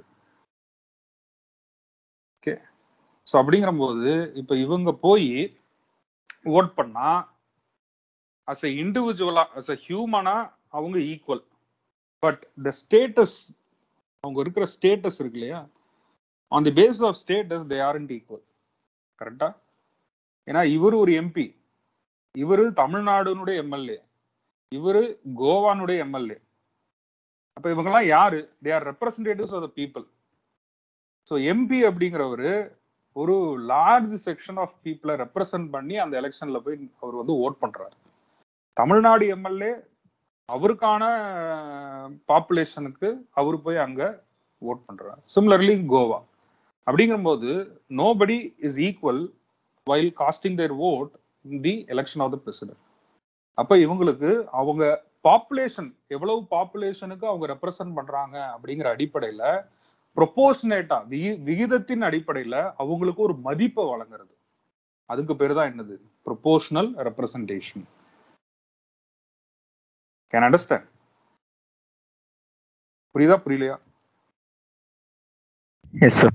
ஓகே ஸோ அப்படிங்கிறபோது இப்போ இவங்க போய் ஓட் பண்ணா அஸ் எ இண்டிவிஜுவலா அஸ் எ ஹியூமனா அவங்க ஈக்குவல் பட் த ஸ்டேட்டஸ் அவங்க இருக்கிற ஸ்டேட்டஸ் இருக்கு இல்லையா on the base of states they aren't equal கரெக்டா ஏன்னா இவர் ஒரு எம்பி இவரு தமிழ்நாடுனுடைய எம்எல்ஏ இவரு கோவானுடைய எம்எல்ஏ அப்ப இவங்கெல்லாம் யாரு they are representatives of the people so MP அப்படிங்கிறவரு ஒரு லார்ஜ் செக்ஷன் ஆஃப் பீப்புளை ரெப்ரசன்ட் பண்ணி அந்த எலெக்ஷன்ல போய் அவர் வந்து ஓட் பண்றாரு தமிழ்நாடு எம்எல்ஏ அவருக்கான பாப்புலேஷனுக்கு அவர் போய் அங்க ஓட் பண்றாரு சிமிலர்லி கோவா அப்படிங்கும்போது nobody is equal while casting their vote in the election of the president அப்ப இவங்களுக்கு அவங்க பாப்புலேஷன் எவ்வளவு பாப்புலேஷனுக்கு அவங்க ரெப்ரசன்ட் பண்றாங்க அப்படிங்கிற அடிப்படையில ப்ரொபோஷனேட்டா விகிதத்தின் அடிப்படையில அவங்களுக்கு ஒரு மதிப்பை வழங்குறது அதுக்கு பேர் தான் என்னது ப்ரொபோஷனல் ரெப்ரசன்டேஷன் கேன் அண்டர்ஸ்டாண்ட் புரியுதா புரியலையா எஸ் சார்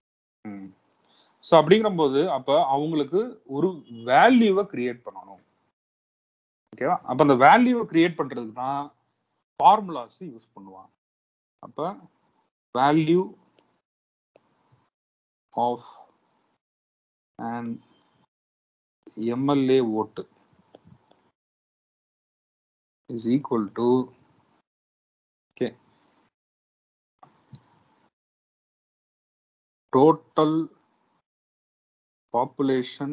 ஸோ அப்படிங்கிறபோது அப்ப அவங்களுக்கு ஒரு வேல்யூவை கிரியேட் பண்ணணும் ஓகேவா அப்ப அந்த வேல்யூவை கிரியேட் பண்றதுக்கு தான் ஃபார்முலாஸ் யூஸ் பண்ணுவாங்க அப்ப value of and MLA vote is equal to okay total population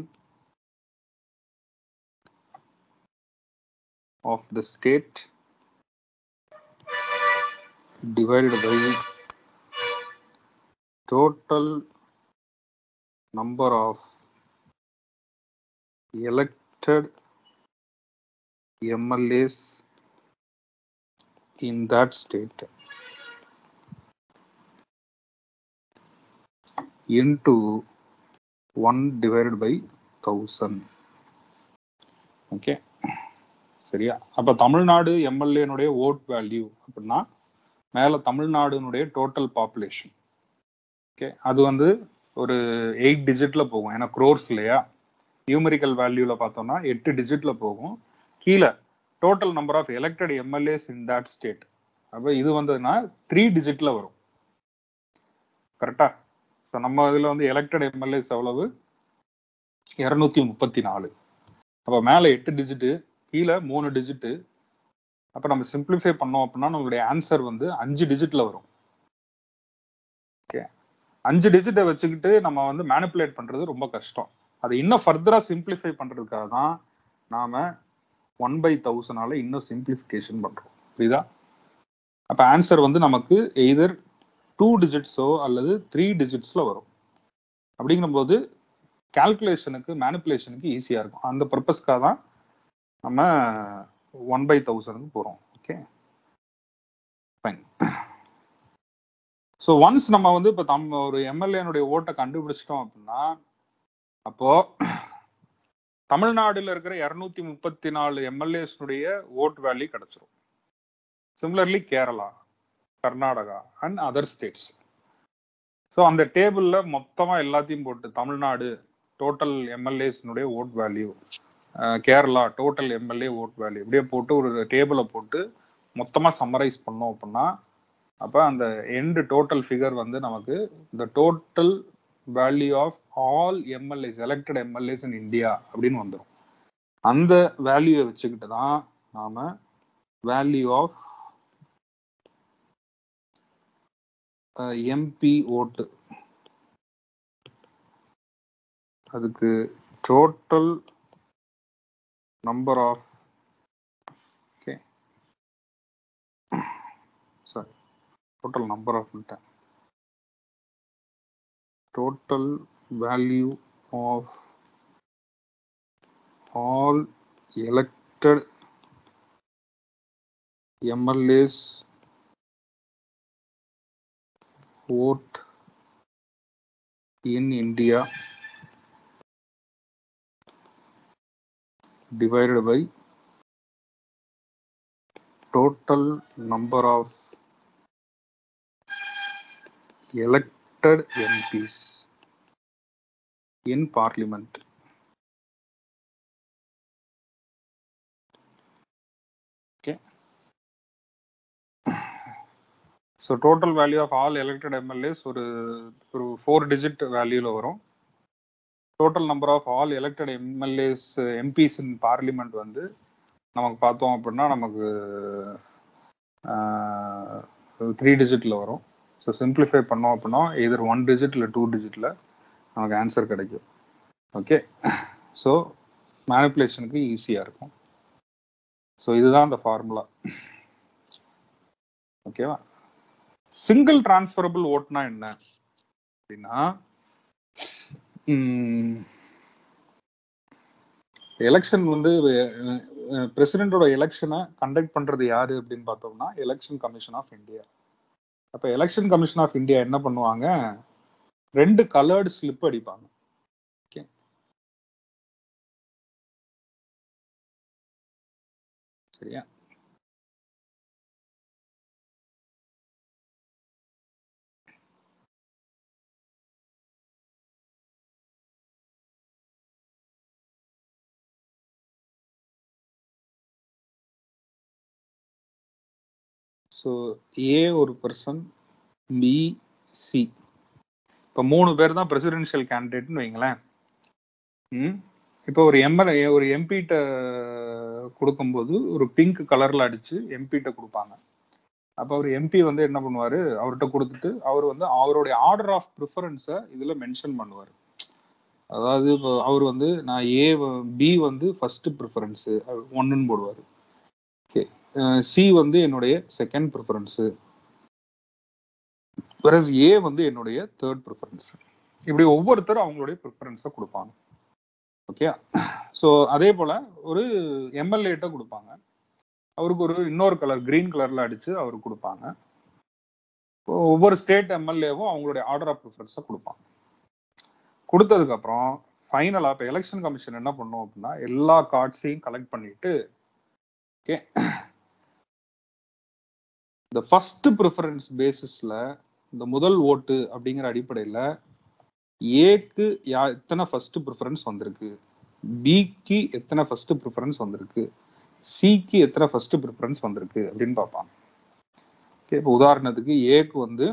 of the state divided by total number of elected MLAs in that state into 1 divided by 1000 okay சரியா அப்ப தமிழ்நாடு எம்எல்ஏனுடைய ஓட் வேல்யூ அப்படின்னா மேல தமிழ்நாடுனுடைய டோட்டல் பாப்புலேஷன் ஓகே அது வந்து ஒரு எயிட் டிஜிட்ல போகும் ஏன்னா க்ரோர்ஸ் இல்லையா நியூமரிக்கல் வேல்யூல பார்த்தோம்னா எட்டு டிஜிட்ல போகும் கீழே total number of elected MLAs in that state அப்போ இது வந்ததுன்னா த்ரீ டிஜிட்ல வரும் கரெக்டா ஸோ நம்ம இதில் வந்து எலெக்டட் எம்எல்ஏஸ் எவ்வளவு இரநூத்தி முப்பத்தி நாலு அப்போ மேலே எட்டு டிஜிட்டு கீழே மூணு டிஜிட்டு அப்போ நம்ம சிம்பிளிஃபை பண்ணோம் அப்படின்னா நம்மளுடைய ஆன்சர் வந்து அஞ்சு டிஜிட்ல வரும் ஓகே அஞ்சு டிஜிட்டை வச்சுக்கிட்டு நம்ம வந்து மேனிப்புலேட் பண்றது ரொம்ப கஷ்டம் அதை இன்னும் ஃபர்தரா சிம்பிளிஃபை பண்றதுக்காக தான் நாம ஒன் பை தௌசண்டால இன்னும் சிம்பிளிஃபிகேஷன் பண்றோம் புரியுதா அப்ப ஆன்சர் வந்து நமக்கு எய்தர் டூ டிஜிட்ஸோ அல்லது த்ரீ டிஜிட்ஸ்ல வரும் அப்படிங்கும்போது கால்குலேஷனுக்கு மேனிப்புலேஷனுக்கு ஈஸியா இருக்கும் அந்த பர்பஸ்க்காக தான் நம்ம ஒன் பை தௌசண்ட்க்கு போறோம் ஓகே ஃபைன் ஸோ ஒன்ஸ் நம்ம வந்து இப்போ தம் ஒரு எம்எல்ஏனுடைய ஓட்டை கண்டுபிடிச்சிட்டோம் அப்படின்னா அப்போ தமிழ்நாடுல இருக்கிற இரநூத்தி முப்பத்தி நாலு எம்எல்ஏஸ்னுடைய ஓட் வேல்யூ கிடைச்சிரும் similarly Kerala Karnataka and other states so அந்த டேபிள்ல மொத்தமா எல்லாத்தையும் போட்டு தமிழ்நாடு டோட்டல் எம்எல்ஏஸ்னுடைய vote value Kerala total MLA vote value இப்படியே போட்டு ஒரு டேபிளை போட்டு மொத்தமா சம்மரைஸ் பண்ணோம் அப்படின்னா அப்போ அந்த எண்டு டோட்டல் ஃபிகர் வந்து நமக்கு இந்த total value of all MLAs elected MLAs in India அப்படின்னு வந்துடும் அந்த வேல்யூவை வச்சுக்கிட்டு தான் நாம வேல்யூ ஆஃப் எம்பி ஓட்டு அதுக்கு total number of okay sorry total number of total value of all elected MLAs vote in India divided by total number of elected MPs in parliament. Okay. So total value of all elected MLAs ஒரு ஒரு ஃபோர் டிஜிட் வேல்யூல வரும் total number of all elected MLAs MPs in parliament வந்து நமக்கு பார்த்தோம் அப்படின்னா நமக்கு த்ரீ டிஜிட்ல வரும் ஸோ சிம்பிளிஃபை பண்ணோம் அப்படின்னா எதிர் ஒன் டிஜிட் இல்லை டூ டிஜிட்ல நமக்கு ஆன்சர் கிடைக்கும் ஓகே ஸோ மேனிப்புலேஷனுக்கு ஈஸியாக இருக்கும் ஸோ இதுதான் அந்த ஃபார்முலா ஓகேவா சிங்கிள் டிரான்ஸ்ஃபரபிள் ஓட்னா என்ன அப்படின்னா எலெக்ஷன் வந்து பிரசிடென்டோட எலெக்ஷனை கண்டக்ட் பண்றது யாரு அப்படின்னு பார்த்தோம்னா எலெக்ஷன் கமிஷன் ஆஃப் இந்தியா அப்ப எலெக்ஷன் கமிஷன் ஆஃப் இந்தியா என்ன பண்ணுவாங்க ரெண்டு கலர்டு ஸ்லிப் அடிப்பாங்க ஓகே சரியா ஸோ ஏ ஒரு பர்சன் பி சி இப்போ மூணு பேர் தான் பிரசிடென்ஷியல் கேண்டிடேட்னு வைங்களேன் ம் இப்போ ஒரு எம்எல்ஏ ஒரு எம்பிட்ட கொடுக்கும்போது ஒரு பிங்க் கலர்ல அடிச்சு எம்பிட்ட கொடுப்பாங்க அப்போ அவர் எம்பி வந்து என்ன பண்ணுவாரு அவர்கிட்ட கொடுத்துட்டு அவர் வந்து அவருடைய ஆர்டர் ஆஃப் ப்ரிஃபரன்ஸை இதுல மென்ஷன் பண்ணுவார் அதாவது இப்போ அவர் வந்து நான் ஏ பி வந்து ஃபர்ஸ்ட் ப்ரிஃபரன்ஸு ஒன்றுன்னு போடுவார் ஓகே சி வந்து என்னுடைய செகண்ட் ப்ரிஃபரன்ஸு whereas ஏ வந்து என்னுடைய தேர்ட் ப்ரிஃபரன்ஸ் இப்படி ஒவ்வொருத்தரும் அவங்களுடைய ப்ரிஃபரன்ஸை கொடுப்பாங்க ஓகே ஸோ அதே போல ஒரு எம்எல்ஏட்ட கொடுப்பாங்க அவருக்கு ஒரு இன்னொரு கலர் கிரீன் கலர்ல அடிச்சு அவருக்கு கொடுப்பாங்க இப்போ ஒவ்வொரு ஸ்டேட் எம்எல்ஏவும் அவங்களுடைய ஆர்டர் ஆஃப் ப்ரிஃபரன்ஸை கொடுப்பாங்க கொடுத்ததுக்கு அப்புறம் ஃபைனலா இப்போ எலெக்ஷன் கமிஷன் என்ன பண்ணும் அப்படின்னா எல்லா கார்ட்ஸையும் கலெக்ட் பண்ணிட்டு ஓகே இந்த ஃபர்ஸ்ட் ப்ரிஃபரன்ஸ் பேசிஸ்ல இந்த முதல் ஓட்டு அப்படிங்கிற அடிப்படையில் ஏக்கு யா எத்தனை ஃபர்ஸ்ட் ப்ரிஃபரன்ஸ் வந்திருக்கு பிக்கு எத்தனை ஃபர்ஸ்ட் ப்ரிஃபரன்ஸ் வந்திருக்கு சிக்கு எத்தனை ஃபர்ஸ்ட் ப்ரிஃபரன்ஸ் வந்திருக்கு அப்படின்னு பார்ப்பாங்க ஓகே இப்போ உதாரணத்துக்கு ஏக்கு வந்து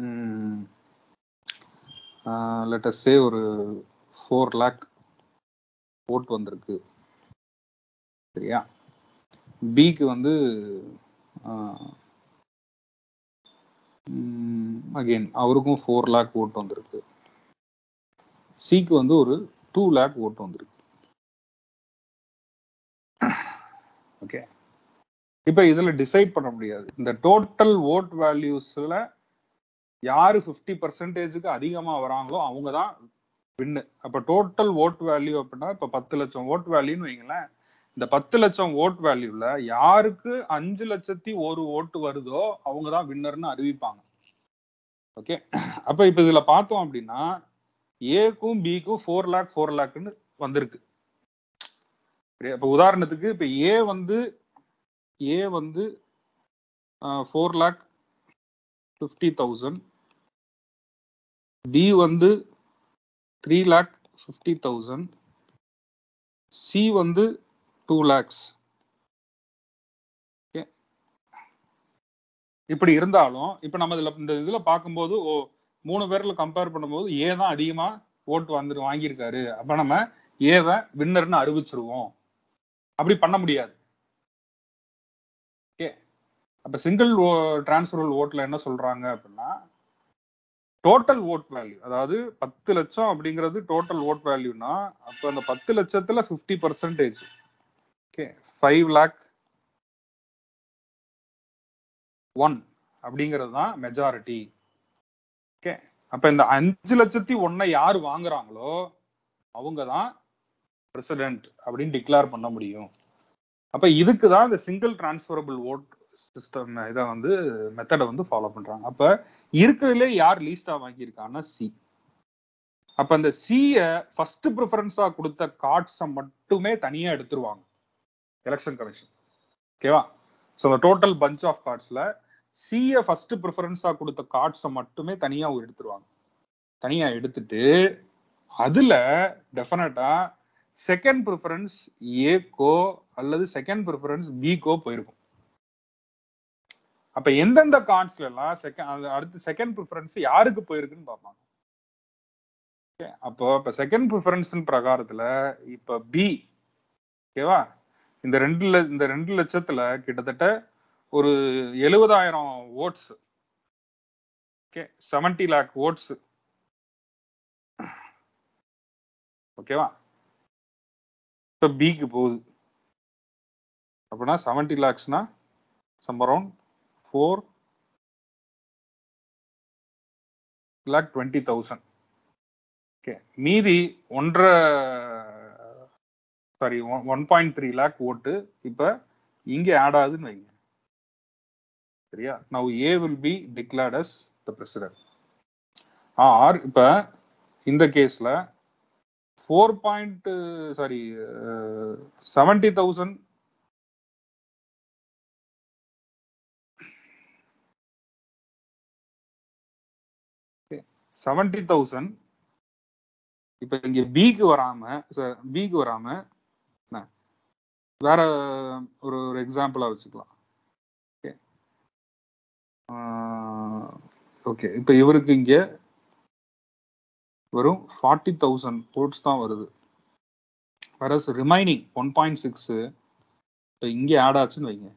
லெட்டஸ் சே ஒரு ஃபோர் லேக் ஓட் வந்திருக்கு சரியா பிக்கு வந்து அகெயின் அவருக்கும் ஃபோர் லேக் ஓட் வந்திருக்கு சிக்கு வந்து ஒரு டூ லேக் ஓட் வந்திருக்கு ஓகே இப்போ இதுல டிசைட் பண்ண முடியாது இந்த டோட்டல் ஓட் வேல்யூஸ்ல யாரு ஃபிஃப்டி பர்சன்டேஜுக்கு அதிகமா வராங்களோ அவங்க தான் வின்னு அப்ப டோட்டல் ஓட் வேல்யூ அப்படின்னா இப்ப பத்து லட்சம் ஓட் வேல்யூன்னு வைங்களேன் இந்த பத்து லட்சம் ஓட் வேல்யூல யாருக்கு அஞ்சு லட்சத்தி ஒரு ஓட்டு வருதோ அவங்க தான் வின்னர்னு அறிவிப்பாங்க ஓகே அப்ப இப்ப இதுல பார்த்தோம் அப்படின்னா ஏக்கும் பிக்கும் ஃபோர் லேக் ஃபோர் லேக்னு வந்திருக்கு சரி அப்ப உதாரணத்துக்கு இப்ப ஏ வந்து ஏ வந்து four lakh fifty thousand B வந்து three lakh fifty thousand C வந்து டூ லேக்ஸ் ஓகே இப்படி இருந்தாலும் இப்ப நம்ம இதுல இந்த இதுல பார்க்கும்போது ஓ மூணு பேர்ல கம்பேர் பண்ணும்போது ஏ தான் அதிகமா ஓட்டு வந்துட்டு வாங்கியிருக்காரு அப்ப நம்ம ஏவை வின்னர்னு அறிவிச்சிருவோம் அப்படி பண்ண முடியாது ஓகே அப்ப சிங்கிள் டிரான்ஸ்பரல் ஓட்ல என்ன சொல்றாங்க அப்படின்னா டோட்டல் ஓட் வேல்யூ அதாவது பத்து லட்சம் அப்படிங்கிறது டோட்டல் ஓட் வேல்யூனா அப்ப அந்த பத்து லட்சத்துல fifty percentage okay five lakh one அப்படிங்கிறது தான் மெஜாரிட்டி ஓகே அப்ப இந்த அஞ்சு லட்சத்தி ஒன்னை யார் வாங்குறாங்களோ அவங்க தான் பிரசிடென்ட் அப்படின்னு டிக்ளேர் பண்ண முடியும் அப்ப இதுக்கு தான் இந்த சிங்கிள் டிரான்ஸ்பரபிள் ஓட் சிஸ்டம் இதை வந்து மெத்தடை வந்து ஃபாலோ பண்றாங்க அப்ப இருக்கிறதுலே யார் லீஸ்டா வாங்கியிருக்காங்கன்னா சி அப்ப அந்த சிய ஃபர்ஸ்ட் ப்ரிஃபரன்ஸா கொடுத்த கார்ட்ஸை மட்டுமே தனியா எடுத்துருவாங்க எலெக்ஷன் கமிஷன் ஓகேவா ஸோ டோட்டல் பஞ்ச் ஆஃப் கார்ட்ஸ்ல சிய ஃபர்ஸ்ட் ப்ரிஃபரன்ஸா கொடுத்த கார்ட்ஸை மட்டுமே தனியா எடுத்துருவாங்க தனியா எடுத்துட்டு அதுல டெஃபினட்டா செகண்ட் ப்ரிஃபரன்ஸ் ஏக்கோ அல்லது செகண்ட் ப்ரிஃபரன்ஸ் பிக்கோ போயிருக்கும் அப்ப எந்தெந்த கார்ட்ஸ்ல எல்லாம் செகண்ட் அடுத்து செகண்ட் ப்ரிஃபரன்ஸ் யாருக்கு போயிருக்குன்னு பார்ப்பாங்க அப்போ இப்ப செகண்ட் ப்ரிஃபரன்ஸ் பிரகாரத்துல இப்ப பி ஓகேவா இந்த ரெண்டு இந்த ரெண்டு லட்சத்துல கிட்டத்தட்ட ஒரு எழுபதாயிரம் votes okay seventy lakh votes ஓகேவா இப்ப பிக்கு போகுது அப்படின்னா செவன்டி லேக்ஸ்னா sum around four lakh twenty thousand okay மீதி ஒன்றரை sorry one point three lakh vote இப்போ இங்கே ஆட் ஆகுதுன்னு வைங்க சரியா now A will be declared as the president or இப்போ இந்த கேஸில் four point sorry seventy thousand seventy thousand இப்ப இங்க பிக்கு வராம பிக்கு வராம வேற ஒரு ஒரு எக்ஸாம்பிளா வச்சுக்கலாம் ஓகே ஓகே இப்ப இவருக்கு இங்க வெறும் ஃபார்ட்டி தௌசண்ட் ஓட்ஸ் தான் வருது வேற ரிமைனிங் ஒன் பாயிண்ட் சிக்ஸ் இப்போ இங்கே ஆட் ஆச்சுன்னு வைங்க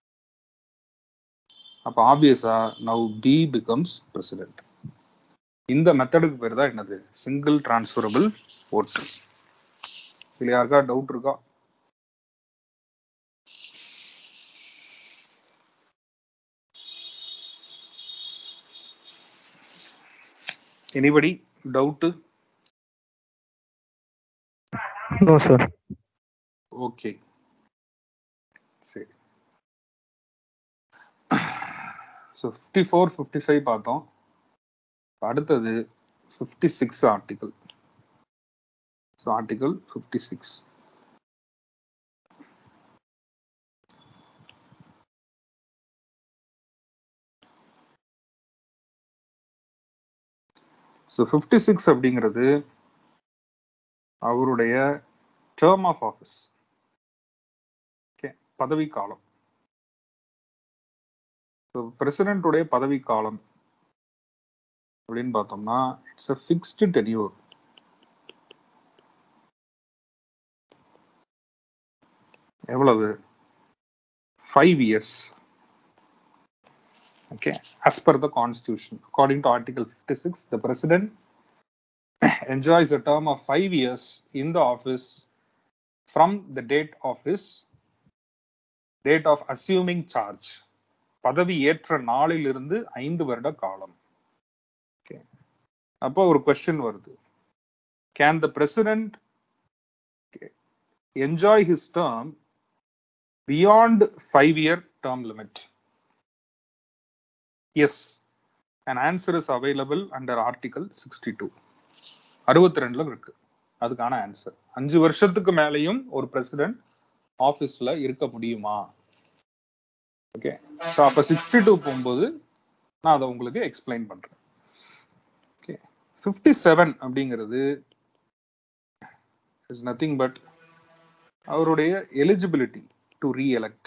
அப்போ ஆப்வியஸா நவ் பி பிகம்ஸ் பிரசிடென்ட் இந்த மெத்தடுக்கு பேர் தான் என்னது சிங்கிள் டிரான்ஸ்ஃபரபிள் ஓட்டு இதுல யாருக்கா டவுட் இருக்கா anybody doubt no sir okay சரி so fifty four fifty five பார்த்தோம் அடுத்தது fifty six article so article fifty six so fifty six அப்படிங்கிறது அவருடைய டேர்ம் ஆஃப் ஆஃபீஸ் ஓகே பதவி காலம் ஸோ பிரசிடென்ட்டுடைய பதவி காலம் அப்படின்னு பார்த்தோம்னா இட்ஸ் அ ஃபிக்ஸ்டு டென்யூர் எவ்வளவு five years okay as per the constitution according to article 56 the president enjoys a term of 5 years in the office from the date of his date of assuming charge பதவி ஏற்ற நாளிலிருந்து ஐந்து வருட காலம் Okay. அப்போ ஒரு கொஸ்டின் வருது can the president enjoy his term beyond five year term limit yes an answer is available under article 62 அறுபத்தி ரெண்டுல இருக்கு அதுக்கான ஆன்சர் அஞ்சு வருஷத்துக்கு மேலேயும் ஒரு பிரசிடென்ட் ஆபீஸ்ல இருக்க முடியுமா ஓகே ஸோ அப்ப சிக்ஸ்டி டூ போகும்போது நான் அதை உங்களுக்கு எக்ஸ்பிளைன் பண்றேன் ஓகே ஃபிஃப்டி செவன் அப்படிங்கிறது இஸ் நத்திங் பட் அவருடைய eligibility to reelect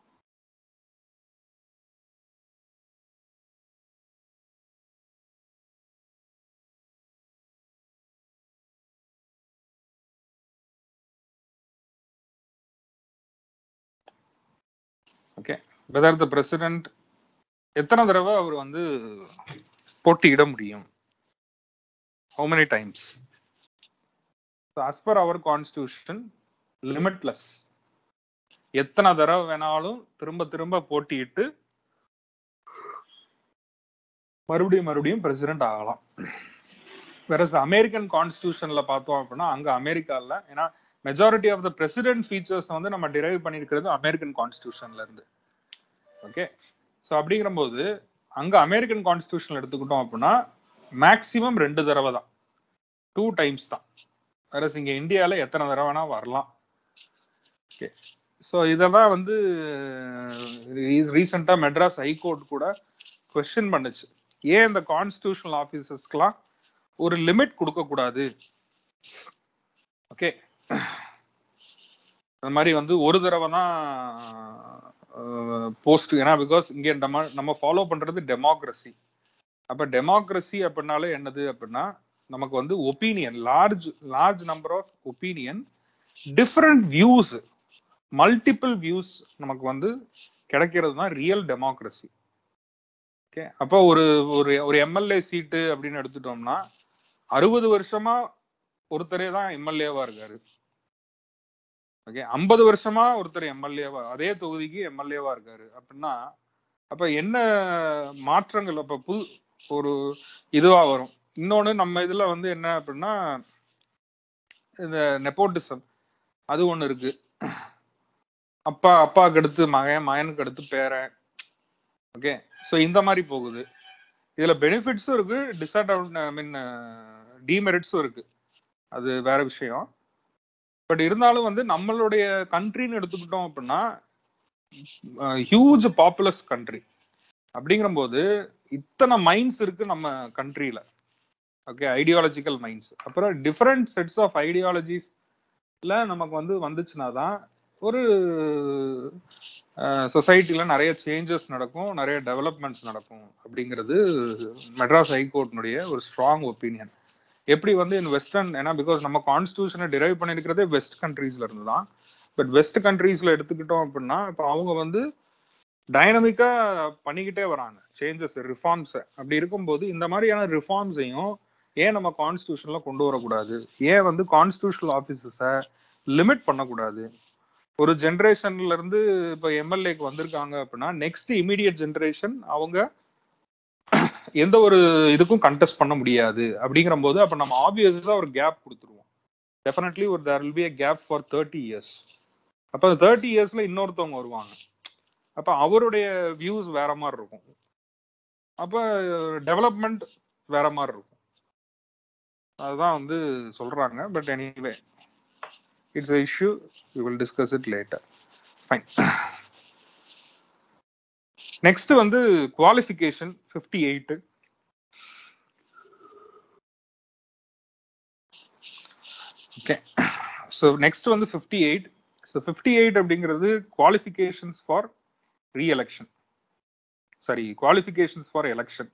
okay whether the president எத்தனை தடவை அவர் வந்து போட்டியிட முடியும் how many times as per our constitution limitless எத்தனை தடவை வேணாலும் திரும்ப திரும்ப போட்டியிட்டு மறுபடியும் மறுபடியும் பிரசிடென்ட் ஆகலாம் வேற அமெரிக்கன் கான்ஸ்டியூஷன்ல பார்த்தோம் அப்படின்னா அங்க அமெரிக்கால ஏன்னா majority of the president features வந்து நம்ம டிரைவ் பண்ணியிருக்கிறது அமெரிக்கன் கான்ஸ்டியூஷன்ல இருந்து ஓகே ஸோ அப்படிங்கிறபோது அங்க அமெரிக்கன் கான்ஸ்டியூஷன் எடுத்துக்கிட்டோம் அப்படின்னா மேக்சிமம் ரெண்டு தடவை தான் டூ டைம்ஸ் தான் வேற இங்க இந்தியாவில் எத்தனை தடவைனா வரலாம் ஓகே ஸோ இதெல்லாம் வந்து ரீசெண்டாக மெட்ராஸ் ஹைகோர்ட் கூட கொஸ்டின் பண்ணுச்சு ஏன் இந்த கான்ஸ்டியூஷனல் ஆஃபீஸர்ஸ்க்கெலாம் ஒரு லிமிட் கொடுக்கக்கூடாது ஓகே அந்த மாதிரி வந்து ஒரு தடவை தான் போஸ்ட் ஏன்னா பிகாஸ் இங்கே நம்ம நம்ம ஃபாலோ பண்றது டெமோக்ரஸி அப்ப டெமோக்ரஸி அப்படின்னாலே என்னது அப்படின்னா நமக்கு வந்து opinion large large number of opinion different views multiple views நமக்கு வந்து கிடைக்கிறது தான் ரியல் டெமோக்ரஸி ஓகே அப்போ ஒரு ஒரு ஒரு எம்எல்ஏ சீட்டு அப்படின்னு எடுத்துட்டோம்னா அறுபது வருஷமா ஒருத்தரே தான் எம்எல்ஏவா இருக்காரு ஓகே ஐம்பது வருஷமா ஒருத்தர் எம்எல்ஏவா அதே தொகுதிக்கு எம்எல்ஏவா இருக்காரு அப்படின்னா அப்ப என்ன மாற்றங்கள் அப்ப புது ஒரு இதுவா வரும் இன்னொன்னு நம்ம இதுல வந்து என்ன அப்படின்னா இந்த நெப்போட்டிசம் அது ஒண்ணு இருக்கு அப்பா அப்பாவுக்கு அடுத்து மகன் மகனுக்கு அடுத்து பேரன் ஓகே ஸோ இந்த மாதிரி போகுது இதுல பெனிஃபிட்ஸும் இருக்கு டிஸ்அட்வான்ட் ஐ மீன் டிமெரிட்ஸும் இருக்கு அது வேற விஷயம் பட் இருந்தாலும் வந்து நம்மளுடைய கண்ட்ரின்னு எடுத்துக்கிட்டோம் அப்படின்னா ஹியூஜ் பாப்புலஸ் கண்ட்ரி அப்படிங்கிற போது இத்தனை மைண்ட்ஸ் இருக்கு நம்ம கண்ட்ரியில ஓகே ஐடியாலஜிக்கல் மைண்ட்ஸ் அப்புறம் டிஃப்ரெண்ட் செட்ஸ் ஆஃப் ஐடியாலஜிஸ்ல நமக்கு வந்து வந்துச்சுன்னா தான் ஒரு சொசைட்டில நிறைய சேஞ்சஸ் நடக்கும் நிறைய டெவலப்மெண்ட்ஸ் நடக்கும் அப்படிங்கிறது மெட்ராஸ் ஹைகோர்ட்னுடைய ஒரு ஸ்ட்ராங் ஒப்பீனியன் எப்படி வந்து இன் வெஸ்டர்ன் ஏன்னா பிகாஸ் நம்ம கான்ஸ்டியூஷனை டிரைவ் பண்ணிருக்கிறதே வெஸ்ட் கண்ட்ரீஸ்ல இருந்து தான் பட் வெஸ்ட் கண்ட்ரீஸ்ல எடுத்துக்கிட்டோம் அப்படின்னா இப்போ அவங்க வந்து டைனமிக்கா பண்ணிக்கிட்டே வராங்க சேஞ்சஸ் ரிஃபார்ம்ஸ் அப்படி இருக்கும்போது இந்த மாதிரியான ரிஃபார்ம்ஸையும் ஏன் நம்ம கான்ஸ்டியூஷன்ல கொண்டு வரக்கூடாது ஏன் வந்து கான்ஸ்டியூஷனல் ஆஃபீஸஸை லிமிட் பண்ணக்கூடாது ஒரு ஜென்ரேஷன்ல இருந்து இப்போ எம்எல்ஏக்கு வந்திருக்காங்க அப்படின்னா நெக்ஸ்ட் இமீடியட் ஜென்ரேஷன் அவங்க எந்த ஒரு இதுக்கும் கண்டெஸ்ட் பண்ண முடியாது அப்படிங்கிற போது அப்ப நம்ம ஆப்வியஸா ஒரு கேப் கொடுத்துருவோம் டெஃபினெட்லி ஒரு there will be a gap for thirty years அப்ப அந்த தேர்ட்டி இயர்ஸ்ல இன்னொருத்தவங்க வருவாங்க அப்ப அவருடைய வியூஸ் வேற மாதிரி இருக்கும் அப்ப டெவலப்மெண்ட் வேற மாதிரி இருக்கும் அதுதான் வந்து சொல்றாங்க but anyway it's issue we will discuss it later fine next வந்து qualification fifty eight okay so next வந்து fifty eight so fifty eight அப்படிங்கிறது qualifications for reelection sorry qualifications for election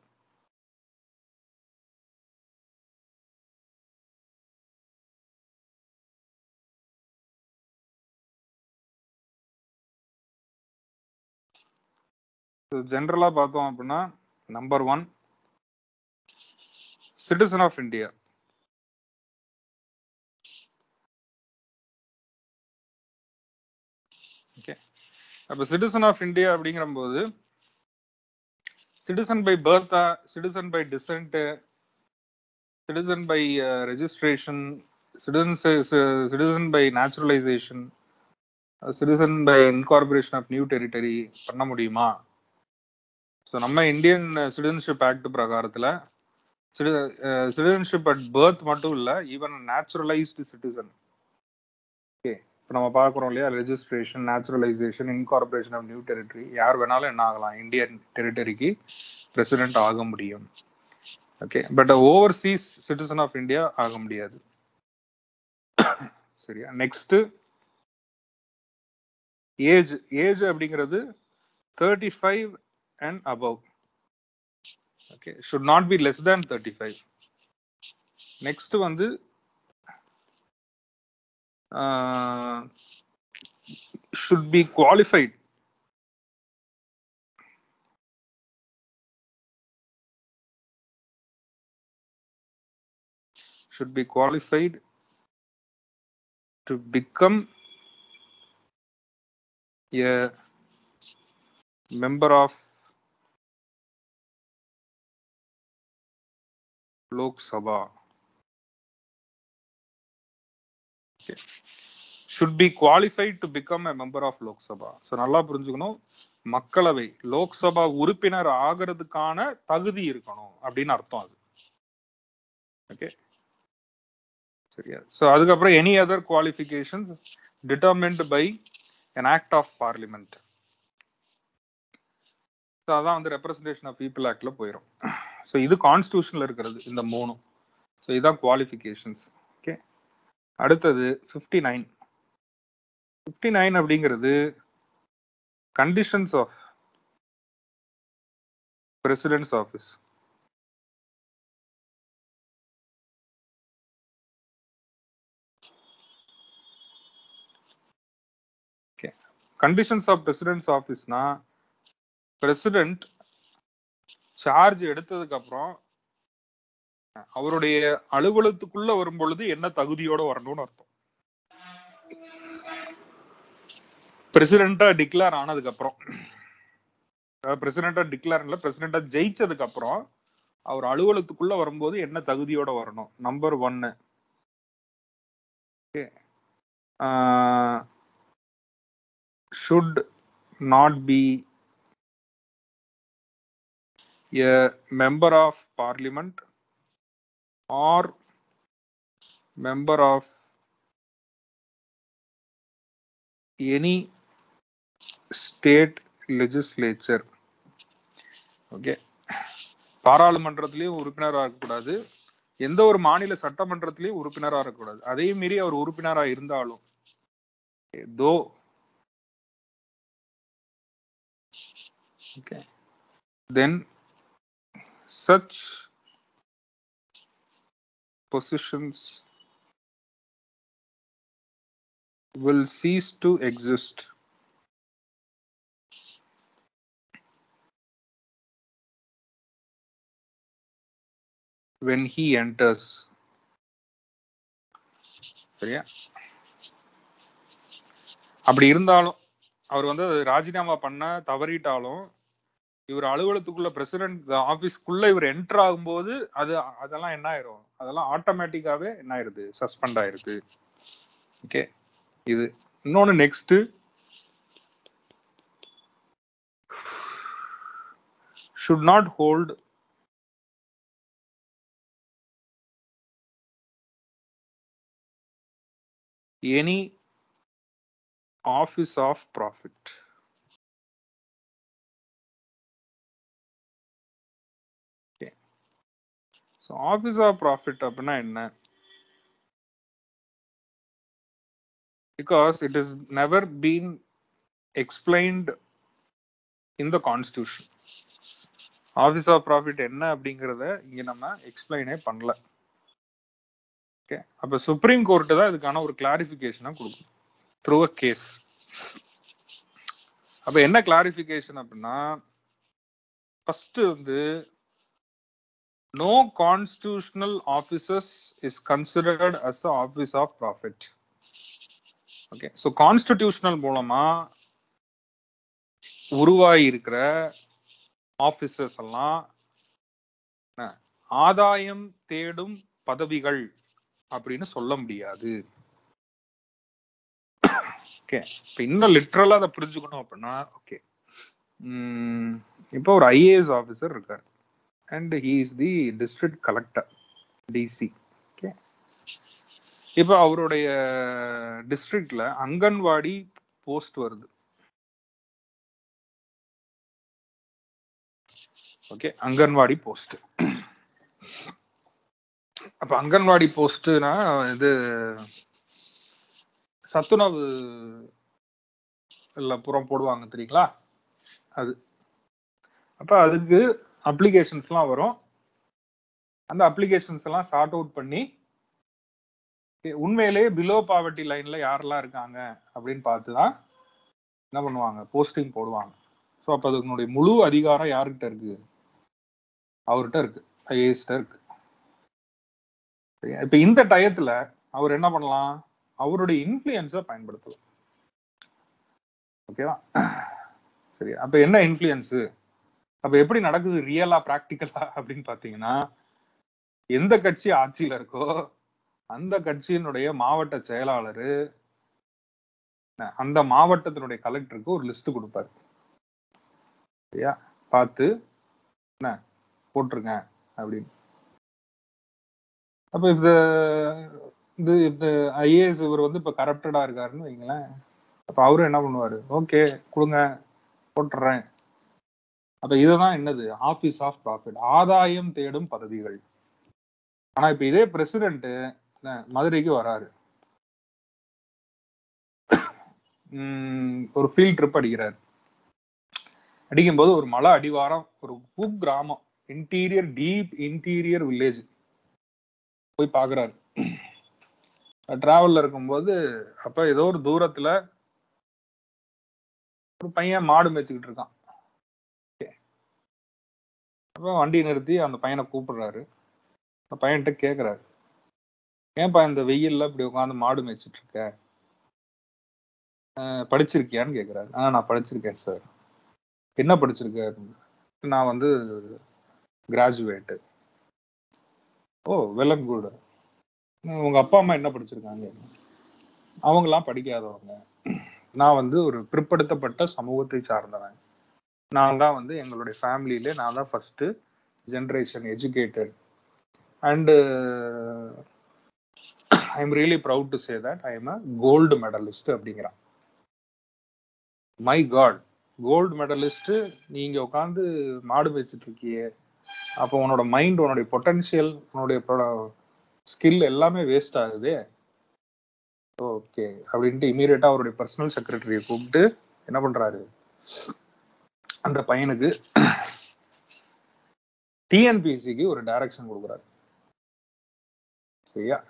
ஜென்ரலா பார்த்தோம் அப்படின்னா number one citizen of India okay அப்ப சிட்டிசன் ஆஃப் இந்தியா அப்படிங்கிற போது சிட்டிசன் பை பர்த்தா citizen by descent citizen by registration citizen citizen by naturalisation citizen by incorporation of new territory பண்ண முடியுமா ஸோ நம்ம இந்தியன் சிட்டிசன்ஷிப் ஆக்ட் பிரகாரத்தில் சிட்டிசன்ஷிப் அட் பர்த் மட்டும் இல்லை ஈவன் நேச்சுரலைஸ்டு சிட்டிசன் ஓகே இப்போ நம்ம பார்க்குறோம் இல்லையா registration naturalisation incorporation of new territory யார் வேணாலும் என்ன ஆகலாம் இந்தியன் டெரிட்டரிக்கு பிரசிடென்ட் ஆக முடியும் okay but overseas citizen of India ஆக முடியாது சரியா நெக்ஸ்ட் ஏஜ் ஏஜ் அப்படிங்கிறது thirty five and above. Okay, should not be less than 35. Next வந்து uh, should be qualified. Should be qualified to become a member of Lok Sabha. Okay. Should be qualified to become a member of Lok Sabha. So நல்லா புரிஞ்சுக்கணும் மக்களவை லோக்சபா உறுப்பினர் ஆகிறதுக்கான தகுதி இருக்கணும் அப்படின்னு அர்த்தம் அது ஓகே சரியா ஸோ அதுக்கப்புறம் any other qualifications determined by an act of parliament so அதான் வந்து ரெப்ரஸன்டேஷன் ஆஃப் பீப்புள் ஆக்டில் போயிடும் ஸோ இது கான்ஸ்டியூஷனில் இருக்கிறது இந்த மூணும் ஸோ இதுதான் குவாலிஃபிகேஷன்ஸ் ஓகே அடுத்தது ஃபிஃப்டி நைன் ஃபிஃப்டி நைன் அப்படிங்கிறது conditions of president's office okay conditions of president's ஆஃபீஸ்னா பிரசிடென்ட் சார்ஜ் எடுத்ததுக்கு அப்புறம் அவருடைய அலுவலகத்துக்குள்ள வரும் பொழுது என்ன தகுதியோட வரணும்னு அர்த்தம் பிரசிடென்டா டிக்ளேர் ஆனதுக்கு அப்புறம் பிரசிடென்டா டிக்ளேர் இல்ல பிரசிடென்டா ஜெயிச்சதுக்கு அப்புறம் அவர் அலுவலகத்துக்குள்ள வரும்போது என்ன தகுதியோட வரணும் நம்பர் ஒன்னு should not be a member of parliament or member of any state legislature okay பாராளுமன்றத்திலயும் உறுப்பினராக இருக்கக்கூடாது எந்த ஒரு மாநில சட்டமன்றத்திலயும் உறுப்பினராக இருக்கக்கூடாது அதே மீறி அவர் உறுப்பினராக இருந்தாலும் though okay then such positions will cease to exist when he enters சரியா அப்படி இருந்தாலும் அவர் வந்து ராஜினாமா பண்ண தவறிட்டாலும் இவர் அலுவலகத்துக்குள்ள பிரசிடென்ட் ஆபீஸ்க்குள்ள இவர் என்டர் ஆகும்போது அது அதெல்லாம் என்ன ஆயிரும் அதெல்லாம் ஆட்டோமேட்டிக்காவே என்ன ஆயிருது சஸ்பெண்ட் ஆயிருது ஓகே இது இன்னொன்னு next should not hold any office of profit. Okay. So office of profit அப்படின்னா என்ன because it has never been explained in the constitution office of profit என்ன அப்படிங்கிறத இங்க நம்ம எக்ஸ்பிளைனே பண்ணல ஓகே அப்ப சுப்ரீம் கோர்ட்டு தான் இதுக்கான ஒரு கிளாரிஃபிகேஷனை கொடுக்கும் த்ரூ அ கேஸ் அப்ப என்ன கிளாரிஃபிகேஷன் அப்படின்னா ஃபர்ஸ்ட் வந்து no constitutional offices is considered as the office of profit okay so constitutional மூலமா உருவாகி இருக்கிற ஆபீசர்ஸ் எல்லாம் என்ன, ஆதாயம் தேடும் பதவிகள் அப்படின்னு சொல்ல முடியாது ஓகே இப்போ இன்னும் லிட்ரலா அதை புரிஞ்சுக்கணும் அப்படின்னா ஓகே இப்போ ஒரு ஐஏஎஸ் ஆஃபீஸர் இருக்கார் and he is the district collector DC okay இப்போ அவருடைய டிஸ்ட்ரிக்ட்ல அங்கன்வாடி போஸ்ட் வருது ஓகே அங்கன்வாடி போஸ்ட் அப்ப அங்கன்வாடி போஸ்ட்னா இது சத்துணவு இல்ல புறம் போடுவாங்க தெரியுங்களா அது அப்ப அதுக்கு அப்ளிகேஷன்ஸ்லாம் வரும் அந்த அப்ளிகேஷன்ஸ் எல்லாம் சார்ட் அவுட் பண்ணி okay, உண்மையிலேயே பிலோ பாவர்ட்டி லைன்ல யாரெல்லாம் இருக்காங்க அப்படின்னு பார்த்து தான் என்ன பண்ணுவாங்க போஸ்டிங் போடுவாங்க ஸோ அப்போ அதனுடைய முழு அதிகாரம் யார்கிட்ட இருக்கு அவர்கிட்ட இருக்கு ஐஏஎஸ்ட இருக்கு சரியா? இப்ப இந்த டயத்துல அவர் என்ன பண்ணலாம் அவருடைய இன்ஃப்ளூயன்ஸை பயன்படுத்தலாம் ஓகேவா சரி அப்ப என்ன இன்ஃப்ளூயன்ஸ் அப்ப எப்படி நடக்குது ரியலா பிராக்டிக்கலா அப்படின்னு பாத்தீங்கன்னா எந்த கட்சி ஆட்சியில இருக்கோ அந்த கட்சியினுடைய மாவட்ட செயலாளர் அந்த மாவட்டத்தினுடைய கலெக்டருக்கு ஒரு லிஸ்ட் கொடுப்பாரு சரியா பார்த்து என்ன போட்டிருங்க அப்படின்னு அப்ப இந்த இது இந்த ஐஏஎஸ் இவர் வந்து இப்ப கரப்டடா இருக்காருன்னு வைங்களேன் அப்ப அவரும் என்ன பண்ணுவாரு ஓகே கொடுங்க போட்டுறேன் அப்ப இதுதான் என்னது ஆபீஸ் ஆஃப் ப்ராஃபிட் ஆதாயம் தேடும் பதவிகள் ஆனா இப்ப இதே பிரசிடென்ட் மதுரைக்கு வராரு உம் ஒரு ஃபீல்ட் ட்ரிப் அடிக்கிறாரு அடிக்கும்போது ஒரு மலை அடிவாரம் ஒரு குக் கிராமம் இன்டீரியர் டீப் இன்டீரியர் வில்லேஜ் போய் பாக்குறாரு டிராவல்ல இருக்கும்போது அப்ப ஏதோ ஒரு தூரத்துல ஒரு பையன் மாடு மேய்ச்சிக்கிட்டு இருக்கான் அப்ப வண்டி நிறுத்தி அந்த பையனை கூப்பிடுறாரு அந்த பையன்கிட்ட கேக்குறாரு ஏன்பா இந்த வெயில்ல இப்படி உட்காந்து மாடு மேய்ச்சிட்டு இருக்க அஹ் படிச்சிருக்கியான்னு கேக்குறாரு ஆ நான் படிச்சிருக்கேன் சார் என்ன படிச்சிருக்க நான் வந்து graduate oh well and good உங்க அப்பா அம்மா என்ன படிச்சிருக்காங்க அவங்களாம் படிக்காதவங்க நான் வந்து ஒரு பிற்படுத்தப்பட்ட சமூகத்தை சார்ந்தவன் நான் தான் வந்து எங்களுடைய ஃபேமிலியில நான் தான் first generation educated and I am really proud to say that I am a gold medalist அப்படிங்கிறான் மை காட் கோல்டு மெடலிஸ்ட் நீங்க உட்காந்து மாடு வச்சுட்டு இருக்கியே அப்போ உன்னோட மைண்ட் உன்னுடைய பொட்டன்ஷியல் உன்னுடைய ஸ்கில் எல்லாமே வேஸ்ட் ஆகுது ஓகே அப்படின்ட்டு இமீடியட்டா அவருடைய பர்சனல் செக்ரட்டரியை கூப்பிட்டு என்ன பண்றாரு அந்த பையனுக்கு டிஎன்பிஎஸ்சிக்கு ஒரு டைரக்ஷன் கொடுக்குறாரு சரியா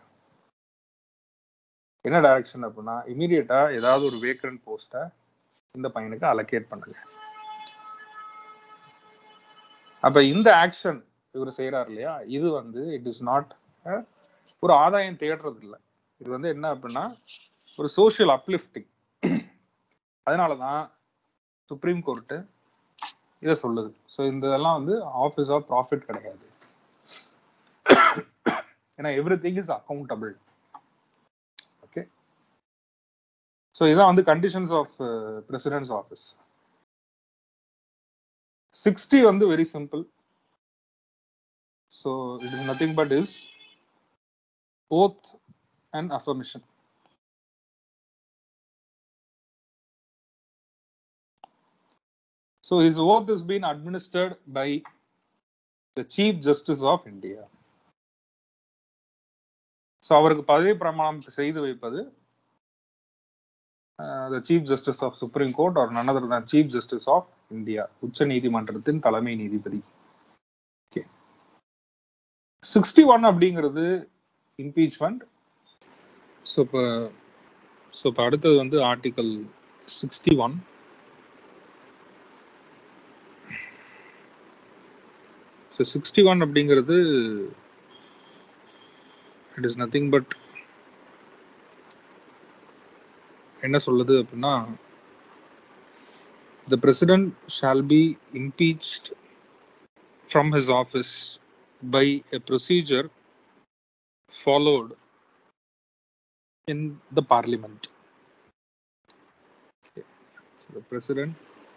என்ன டைரக்ஷன் அப்படின்னா இமீடியட்டா ஏதாவது ஒரு வேக்கரண்ட் போஸ்ட்டை இந்த பையனுக்கு அலோகேட் பண்ணுங்க அப்ப இந்த ஆக்ஷன் இவர் செய்யறாரு இல்லையா இது வந்து இட் இஸ் நாட் ஒரு ஆதாயம் தேடுறது இல்லை இது வந்து என்ன அப்படின்னா ஒரு சோஷியல் அப்லிஃப்டிங் அதனாலதான் சுப்ரீம் கோர்ட்டு இதை சொல்லுது ஸோ இந்த இதெல்லாம் வந்து ஆஃபீஸ் ஆஃப் ப்ராஃபிட் கிடையாது ஏன்னா everything is accountable okay so இதான் வந்து conditions of president's office sixty வந்து very simple so it is nothing but is oath and affirmation. So his oath is being administered by the Chief Justice of India. So அவருக்கு பதவி பிரமாணம் செய்து வைப்பது the Chief Justice of Supreme Court ஒரு நன்னதர் தான் சீஃப் ஜஸ்டிஸ் ஆஃப் இந்தியா உச்ச நீதிமன்றத்தின் தலைமை நீதிபதி ஓகே சிக்ஸ்டி ஒன் அப்படிங்கிறது இம்பீச்மெண்ட் ஸோ இப்போ ஸோ இப்போ அடுத்தது வந்து article sixty one so sixty one அப்படிங்கிறது இட் இஸ் நத்திங் பட் என்ன சொல்லுது அப்படின்னா the president shall be impeached from his office by a procedure followed in the parliament. Okay. So the president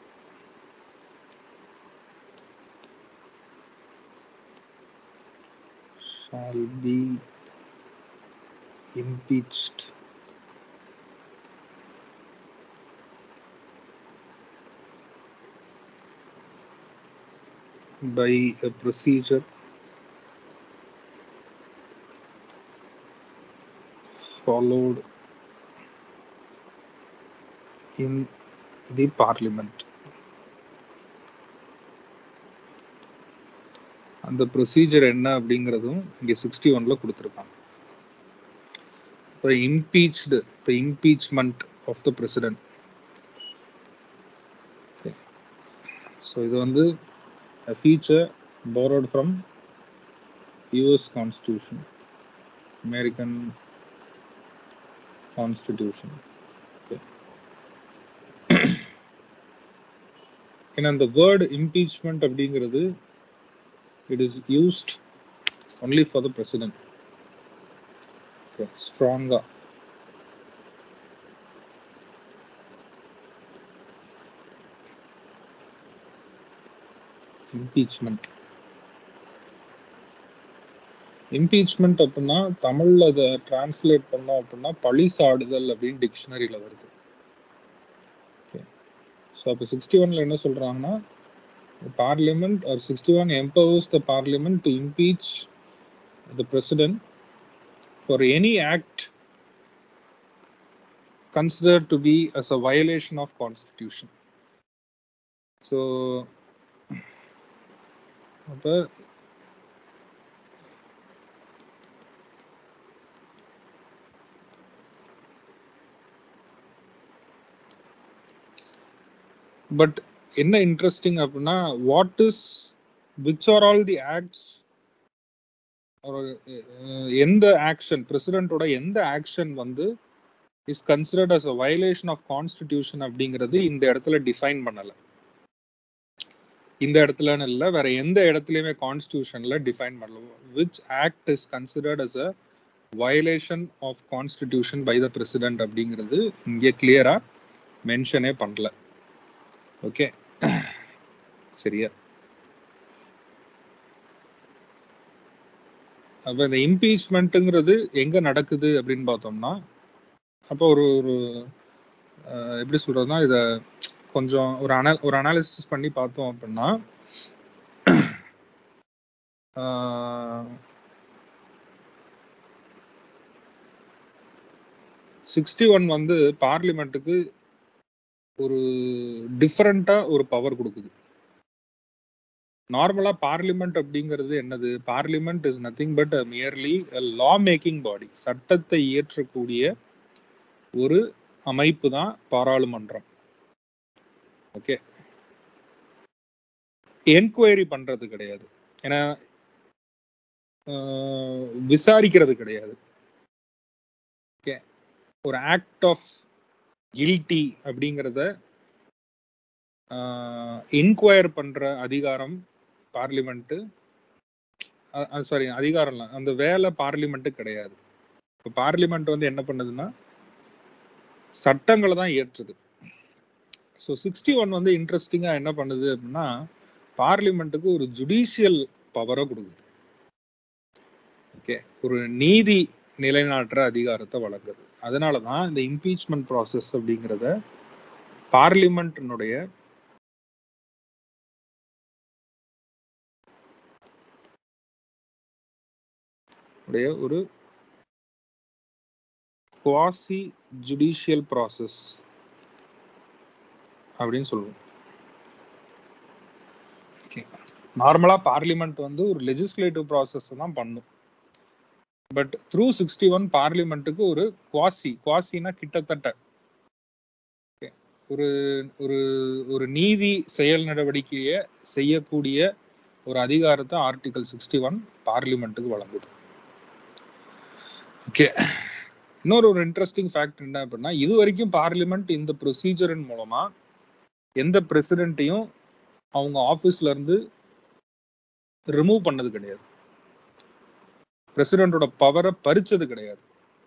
shall be impeached by a procedure followed in the parliament. அந்த ப்ரொசீஜர் என்ன அப்படிங்கிறதும் இங்கே சிக்ஸ்டி ஒன்ல கொடுத்துருக்காங்க இப்போ இம்பீச்டு இப்போ impeachment of the president so இது வந்து feature borrowed from US Constitution, American Constitution. Okay. ஏன்னா அந்த வேர்டு இம்பீச்மெண்ட் அப்படிங்கிறது it is used only for the president okay ஸ்ட்ராங்கா இம்பீச்மெண்ட் இம்பீச்மெண்ட் அப்படின்னா தமிழ்ல அதை டிரான்ஸ்லேட் பண்ணோம் அப்படின்னா பழி சாடுதல் அப்படின்னு டிக்ஷனரியில வருது ஸோ அப்போ சிக்ஸ்டி ஒன்ல என்ன சொல்றாங்கன்னா parliament or sixty one empowers the parliament to impeach the president for any act considered to be as a violation of constitution so அப்போ பட் என்ன இன்ட்ரெஸ்டிங் அப்படின்னா what is which are all the acts எந்த ஆக்ஷன் பிரசிடென்ட்டோட எந்த ஆக்ஷன் வந்து is considered as a violation of constitution அப்படிங்கிறது இந்த இடத்துல டிஃபைன் பண்ணல இந்த இடத்துலன்னு இல்லை வேற எந்த இடத்துலயுமே கான்ஸ்டியூஷன்ல டிஃபைன் பண்ணல which act is considered as a violation of constitution by the president அப்படிங்கிறது இங்கே கிளியரா மென்ஷனே பண்ணல ஓகே சரியா அப்ப இந்த இம்பீச்மெண்ட்டுங்கிறது எங்க நடக்குது அப்படின்னு பார்த்தோம்னா அப்போ ஒரு ஒரு எப்படி சொல்றதுன்னா இத கொஞ்சம் ஒரு அன ஒரு அனாலிசிஸ் பண்ணி பார்த்தோம் அப்படின்னா சிக்ஸ்டி ஒன் வந்து பார்லிமெண்ட்டுக்கு ஒரு டிஃப்ரெண்டா ஒரு பவர் கொடுக்குது நார்மலா பார்லிமெண்ட் அப்படிங்கிறது என்னது parliament is nothing but merely law making body சட்டத்தை இயற்றக்கூடிய ஒரு அமைப்பு தான் பாராளுமன்றம் ஓகே என்கொயரி பண்றது கிடையாது ஏன்னா விசாரிக்கிறது கிடையாது ஓகே ஒரு ஆக்ட் ஆஃப் கில்ட்டி அப்படிங்கிறத இன்கொயர் பண்ற அதிகாரம் பார்லிமெண்ட்டு சாரி அதிகாரம் இல்ல அந்த வேலை பார்லிமெண்ட்டு கிடையாது இப்போ பார்லிமெண்ட் வந்து என்ன பண்ணுதுன்னா சட்டங்களை தான் இயற்றுது ஸோ சிக்ஸ்டி ஒன் வந்து இன்ட்ரெஸ்டிங்காக என்ன பண்ணுது அப்படின்னா பார்லிமெண்ட்டுக்கு ஒரு ஜுடிஷியல் பவரை கொடுக்குது ஓகே ஒரு நீதி நிலைநாட்டுற அதிகாரத்தை வழங்குது அதனால தான் இந்த இம்பீச்மெண்ட் ப்ராசஸ் அப்படிங்கிறத பார்லிமெண்ட்டினுடைய உடைய ஒரு குவாசி ஜுடிஷியல் ப்ராசஸ் அப்படின்னு சொல்லுவோம் நார்மலா பார்லிமெண்ட் வந்து ஒரு லெஜிஸ்லேட்டிவ் ப்ராசஸ் தான் பண்ணும் பட் த்ரூ சிக்ஸ்டி ஒன் பார்லிமெண்ட்டுக்கு ஒரு குவாசி குவாசினா கிட்டத்தட்ட Okay. ஒரு ஒரு ஒரு நீதி செயல் நடவடிக்கையை செய்யக்கூடிய ஒரு அதிகாரத்தை ஆர்டிகல் சிக்ஸ்டி ஒன் பார்லிமெண்ட்டுக்கு வழங்குது ஓகே இன்னொரு ஒரு இன்ட்ரெஸ்டிங் ஃபேக்ட் என்ன அப்படின்னா இது வரைக்கும் பார்லிமெண்ட் இந்த ப்ரொசீஜரின் மூலமா எந்த பிரசிடென்ட்டையும் அவங்க ஆஃபீஸ்ல இருந்து ரிமூவ் பண்ணது கிடையாது பிரசிடென்ட்டோட பவரை பறிச்சது கிடையாது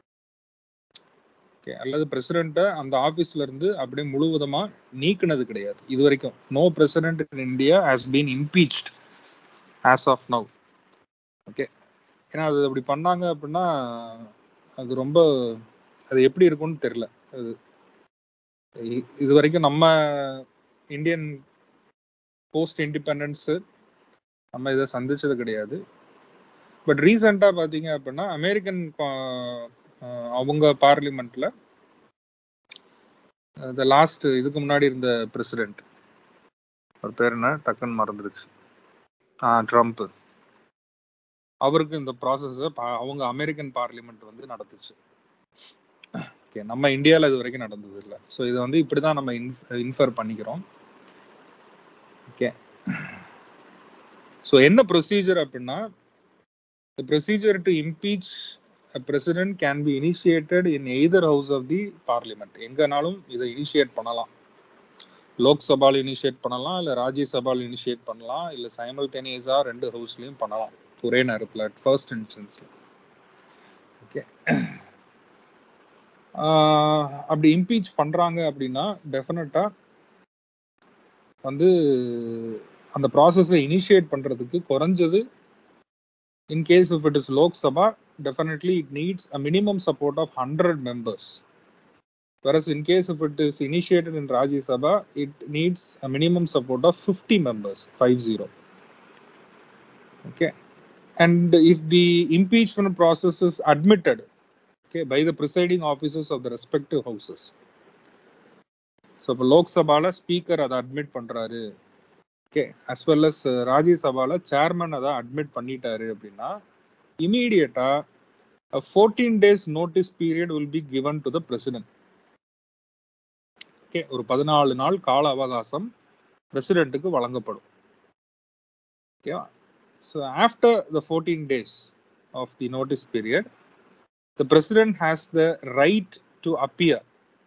ஓகே அல்லது பிரசிடென்ட்டை அந்த ஆஃபீஸ்ல இருந்து அப்படியே முழுவதுமா நீக்கினது கிடையாது இது வரைக்கும் no president in India has been impeached as of now okay ஏன்னா அது அப்படி பண்ணாங்க அப்படின்னா அது ரொம்ப அது எப்படி இருக்கும்னு தெரில அது இ- இது வரைக்கும் நம்ம இந்தியன் போஸ்ட் இண்டிபெண்டன்ஸ் நம்ம இதை சந்திச்சது கிடையாது பட் ரீசெண்டாக பார்த்தீங்க அப்படின்னா அமெரிக்கன் பா- அஹ் அவங்க பார்லிமெண்ட்ல இந்த லாஸ்ட் இதுக்கு முன்னாடி இருந்த பிரசிடென்ட் அவர் பேர் என்ன டக்குன்னு மறந்துருச்சு ஆ ட்ரம்ப் அவருக்கு இந்த ப்ராசஸை அவங்க அமெரிக்கன் பார்லிமெண்ட் வந்து நடத்துச்சு ஓகே நம்ம இந்தியாவில் இது வரைக்கும் நடந்தது இல்லை ஸோ இதை வந்து இப்படி தான் நம்ம இன்ஃபர் பண்ணிக்கிறோம் ஓகே ஸோ என்ன ப்ரொசீஜர் அப்படின்னா the procedure to impeach a president can be initiated in either house of the parliament எங்கனாலும் இதை இனிஷியேட் பண்ணலாம் லோக்சபால இனிஷியேட் பண்ணலாம் இல்ல ராஜ்யசபால இனிஷியேட் பண்ணலாம் இல்ல சைமல்டேனியஸா ரெண்டு ஹவுஸ்லயும் பண்ணலாம் ஒரே நேரத்துல ஃபர்ஸ்ட் இன்ஸ்டன்ஸ்ல ஓகே அப்படி இம்பீச் பண்றாங்க அப்படின்னா டெஃபினட்டா வந்து அந்த ப்ராசஸை இனிஷியேட் பண்றதுக்கு குறைஞ்சது in case if it is Lok Sabha, definitely it needs a minimum support of 100 members. Whereas in case if it is initiated in Rajya Sabha, it needs a minimum support of 50 members, 50. Okay. And if the impeachment process is admitted okay, by the presiding officers of the respective houses. So, இப்போ லோக்சபால ஸ்பீக்கர் அதை அட்மிட் பண்றாரு ஓகே அஸ் வெல் அஸ் ராஜ்யசபால சேர்மன் அதை அட்மிட் பண்ணிட்டாரு அப்படின்னா இமீடியட்டா fourteen days notice period will be given to the president okay ஒரு பதினாலு நாள் கால அவகாசம் பிரசிடென்ட்டுக்கு வழங்கப்படும் ஓகேவா so after the fourteen days of the notice period the president has the right to appear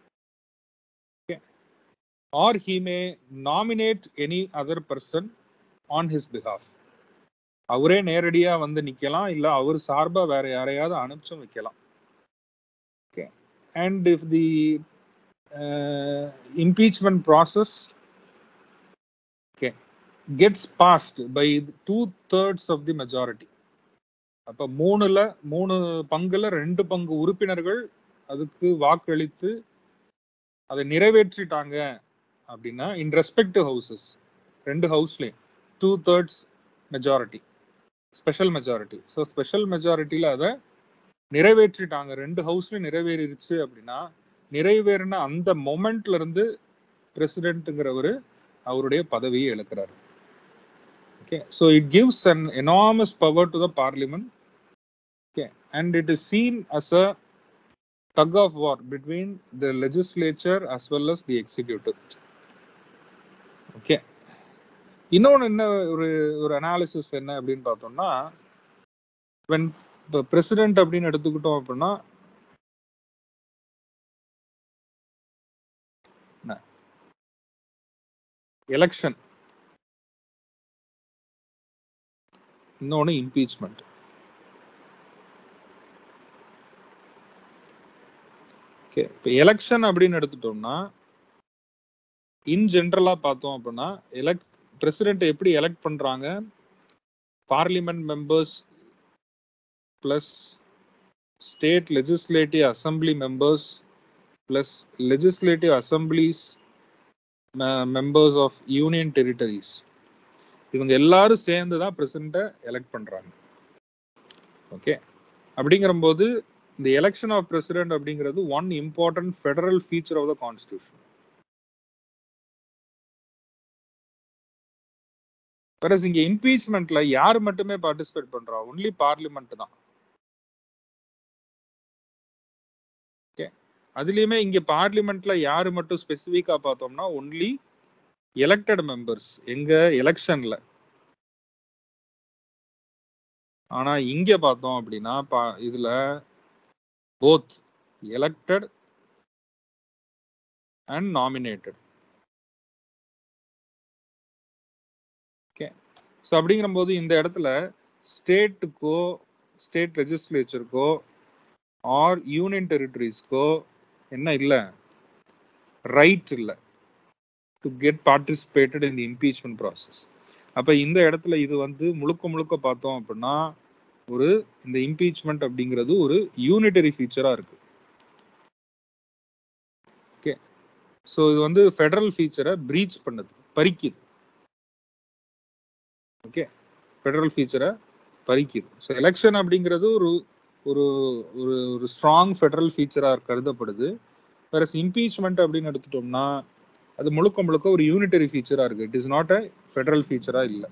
or he may nominate any other person on his behalf அவரே நேரடியா வந்து நிக்கலாம் இல்ல அவர் சார்பா வேற யாரையாவது அனுப்பிச்சும் வைக்கலாம் okay and if the impeachment process okay gets passed by two thirds of the majority அப்ப மூணுல மூணு பங்குல ரெண்டு பங்கு உறுப்பினர்கள் அதுக்கு வாக்களித்து அதை நிறைவேற்றிட்டாங்க அப்படின்னா இன் ரெஸ்பெக்டிவ் ஹவுசஸ் ரெண்டு ஹவுஸ்லேயும் two thirds majority special majority so special மெஜாரிட்டியில் அதை நிறைவேற்றிட்டாங்க ரெண்டு ஹவுஸ்லையும் நிறைவேறிடுச்சு அப்படின்னா நிறைவேறின அந்த மொமெண்ட்ல இருந்து பிரசிடென்ட்டுங்கிறவர் அவருடைய பதவியை இழக்கிறாரு okay so it gives an enormous power to the parliament okay and it is seen as a tug of war between the legislature as well as the executive okay இன்னொன்று என்ன ஒரு ஒரு அனாலிசிஸ் என்ன அப்படின்னு பார்த்தோம்னா வென் இப்போ பிரசிடென்ட் அப்படின்னு எடுத்துக்கிட்டோம் அப்படின்னா என்ன? எலெக்ஷன் இன்னொன்னு இம்பீச்மெண்ட் ஓகே இப்போ எலெக்ஷன் அப்படின்னு எடுத்துட்டோம்னா இன் ஜென்ரலா பார்த்தோம் அப்படின்னா எலெக்ட் பிரசிடென்ட் எப்படி எலெக்ட் பண்றாங்க parliament members plus state legislative assembly members plus legislative assemblies members of union territories இவங்க எல்லாரும் சேர்ந்து தான் பிரசிடண்ட்டை எலெக்ட் பண்றாங்க ஓகே அப்படிங்கிறபோது இந்த எலெக்ஷன் ஆஃப் பிரசிடென்ட் அப்படிங்கிறது one important federal feature of the constitution whereas இங்க இம்பீச்மெண்ட்ல யார் மட்டுமே பார்ட்டிசிபேட் பண்றா ஒன்லி பார்லிமெண்ட் தான் ஓகே அதுலயுமே இங்க பார்லிமெண்ட்ல யாரு மட்டும் ஸ்பெசிஃபிக்கா பார்த்தோம்னா ஒன்லி எலெக்டட் மெம்பர்ஸ் எங்க எலெக்ஷன்ல ஆனா இங்க பார்த்தோம் அப்படின்னா பா- இதுல both elected and nominated okay so அப்படிங்கிற போது இந்த இடத்துல ஸ்டேட்டுக்கோ ஸ்டேட் லெஜிஸ்லேச்சருக்கோ ஆர் யூனியன் டெரிட்டரிஸ்க்கோ என்ன இல்லை ரைட் இல்லை to get participated in the impeachment process அப்போ இந்த இடத்துல இது வந்து முழுக்க முழுக்க பார்த்தோம் அப்படின்னா ஒரு இந்த இம்பீச்மெண்ட் அப்படிங்கிறது ஒரு யூனிட்டரி ஃபீச்சராக இருக்கு ஓகே ஸோ இது வந்து ஃபெடரல் ஃபீச்சரை ப்ரீச் பண்ணுது பறிக்குது ஓகே ஃபெடரல் ஃபீச்சரை பறிக்குது ஸோ எலெக்ஷன் அப்படிங்கிறது ஒரு ஒரு ஒரு ஒரு ஸ்ட்ராங் ஃபெடரல் ஃபீச்சராக கருதப்படுது வேற இம்பீச்மெண்ட் அப்படின்னு எடுத்துட்டோம்னா அது முழுக்க முழுக்க ஒரு யூனிட்டரி ஃபீச்சராக இருக்கு it is not a federal ஃபீச்சராக இல்லை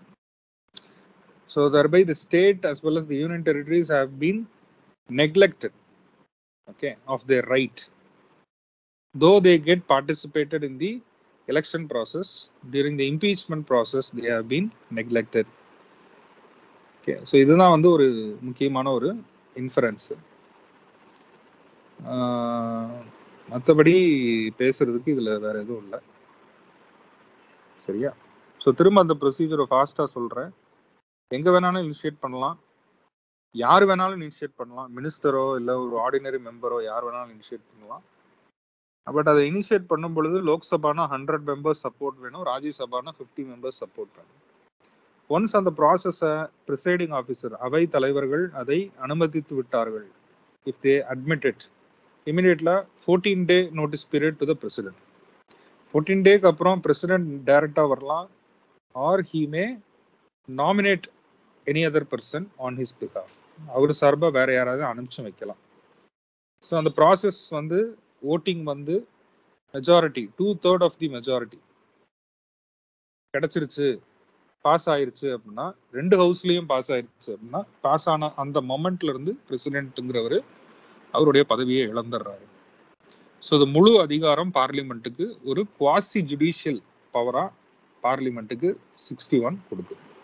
so thereby the state as well as the union territories have been neglected okay of their right though they get participated in the election process during the impeachment process they have been neglected okay so இதுதான் வந்து ஒரு முக்கியமான ஒரு இன்ஃபரன்ஸ் மற்றபடி பேசுறதுக்கு இதுல வேற எதுவும் இல்லை சரியா ஸோ திரும்ப அந்த ப்ரொசீஜரை ஃபாஸ்ட்டாக சொல்றேன் எங்க வேணாலும் இனிஷியேட் பண்ணலாம் யார் வேணாலும் இனிஷியேட் பண்ணலாம் மினிஸ்டரோ இல்லை ஒரு ஆர்டினரி மெம்பரோ யார் வேணாலும் இனிஷியேட் பண்ணலாம் பட் அதை இனிஷியேட் பண்ணும் பொழுது லோக்சபானா ஹண்ட்ரட் மெம்பர்ஸ் சப்போர்ட் வேணும் ராஜ்யசபானா ஃபிஃப்டி மெம்பர்ஸ் சப்போர்ட் வேணும் ஒன்ஸ் அந்த ப்ராசஸை ப்ரிசைடிங் ஆஃபீஸர் அவை தலைவர்கள் அதை அனுமதித்து விட்டார்கள் இஃப் தே அட்மிட்டட் இமீடியட்லா fourteen day notice period to the president fourteen டேக்கு அப்புறம் பிரசிடென்ட் டைரக்டாக வரலாம் or he may nominate any other person on his பிகாஃப் அவர் சார்பாக வேற யாராவது அனுப்பிச்சு வைக்கலாம் ஸோ அந்த ப்ராசஸ் வந்து ஓட்டிங் வந்து majority two third of the majority கிடைச்சிருச்சு பாஸ் ஆயிருச்சு அப்படின்னா ரெண்டு ஹவுஸ்லயும் பாஸ் ஆயிருச்சு அப்படின்னா பாஸ் ஆன அந்த மொமெண்ட்ல இருந்து பிரசிடென்ட்ங்கிறவர் அவருடைய பதவியை இழந்துடுறாரு ஸோ இது முழு அதிகாரம் பார்லிமெண்ட்டுக்கு ஒரு குவாசி ஜுடிஷியல் பவரா பார்லிமெண்ட்டுக்கு சிக்ஸ்டி ஒன் கொடுக்குது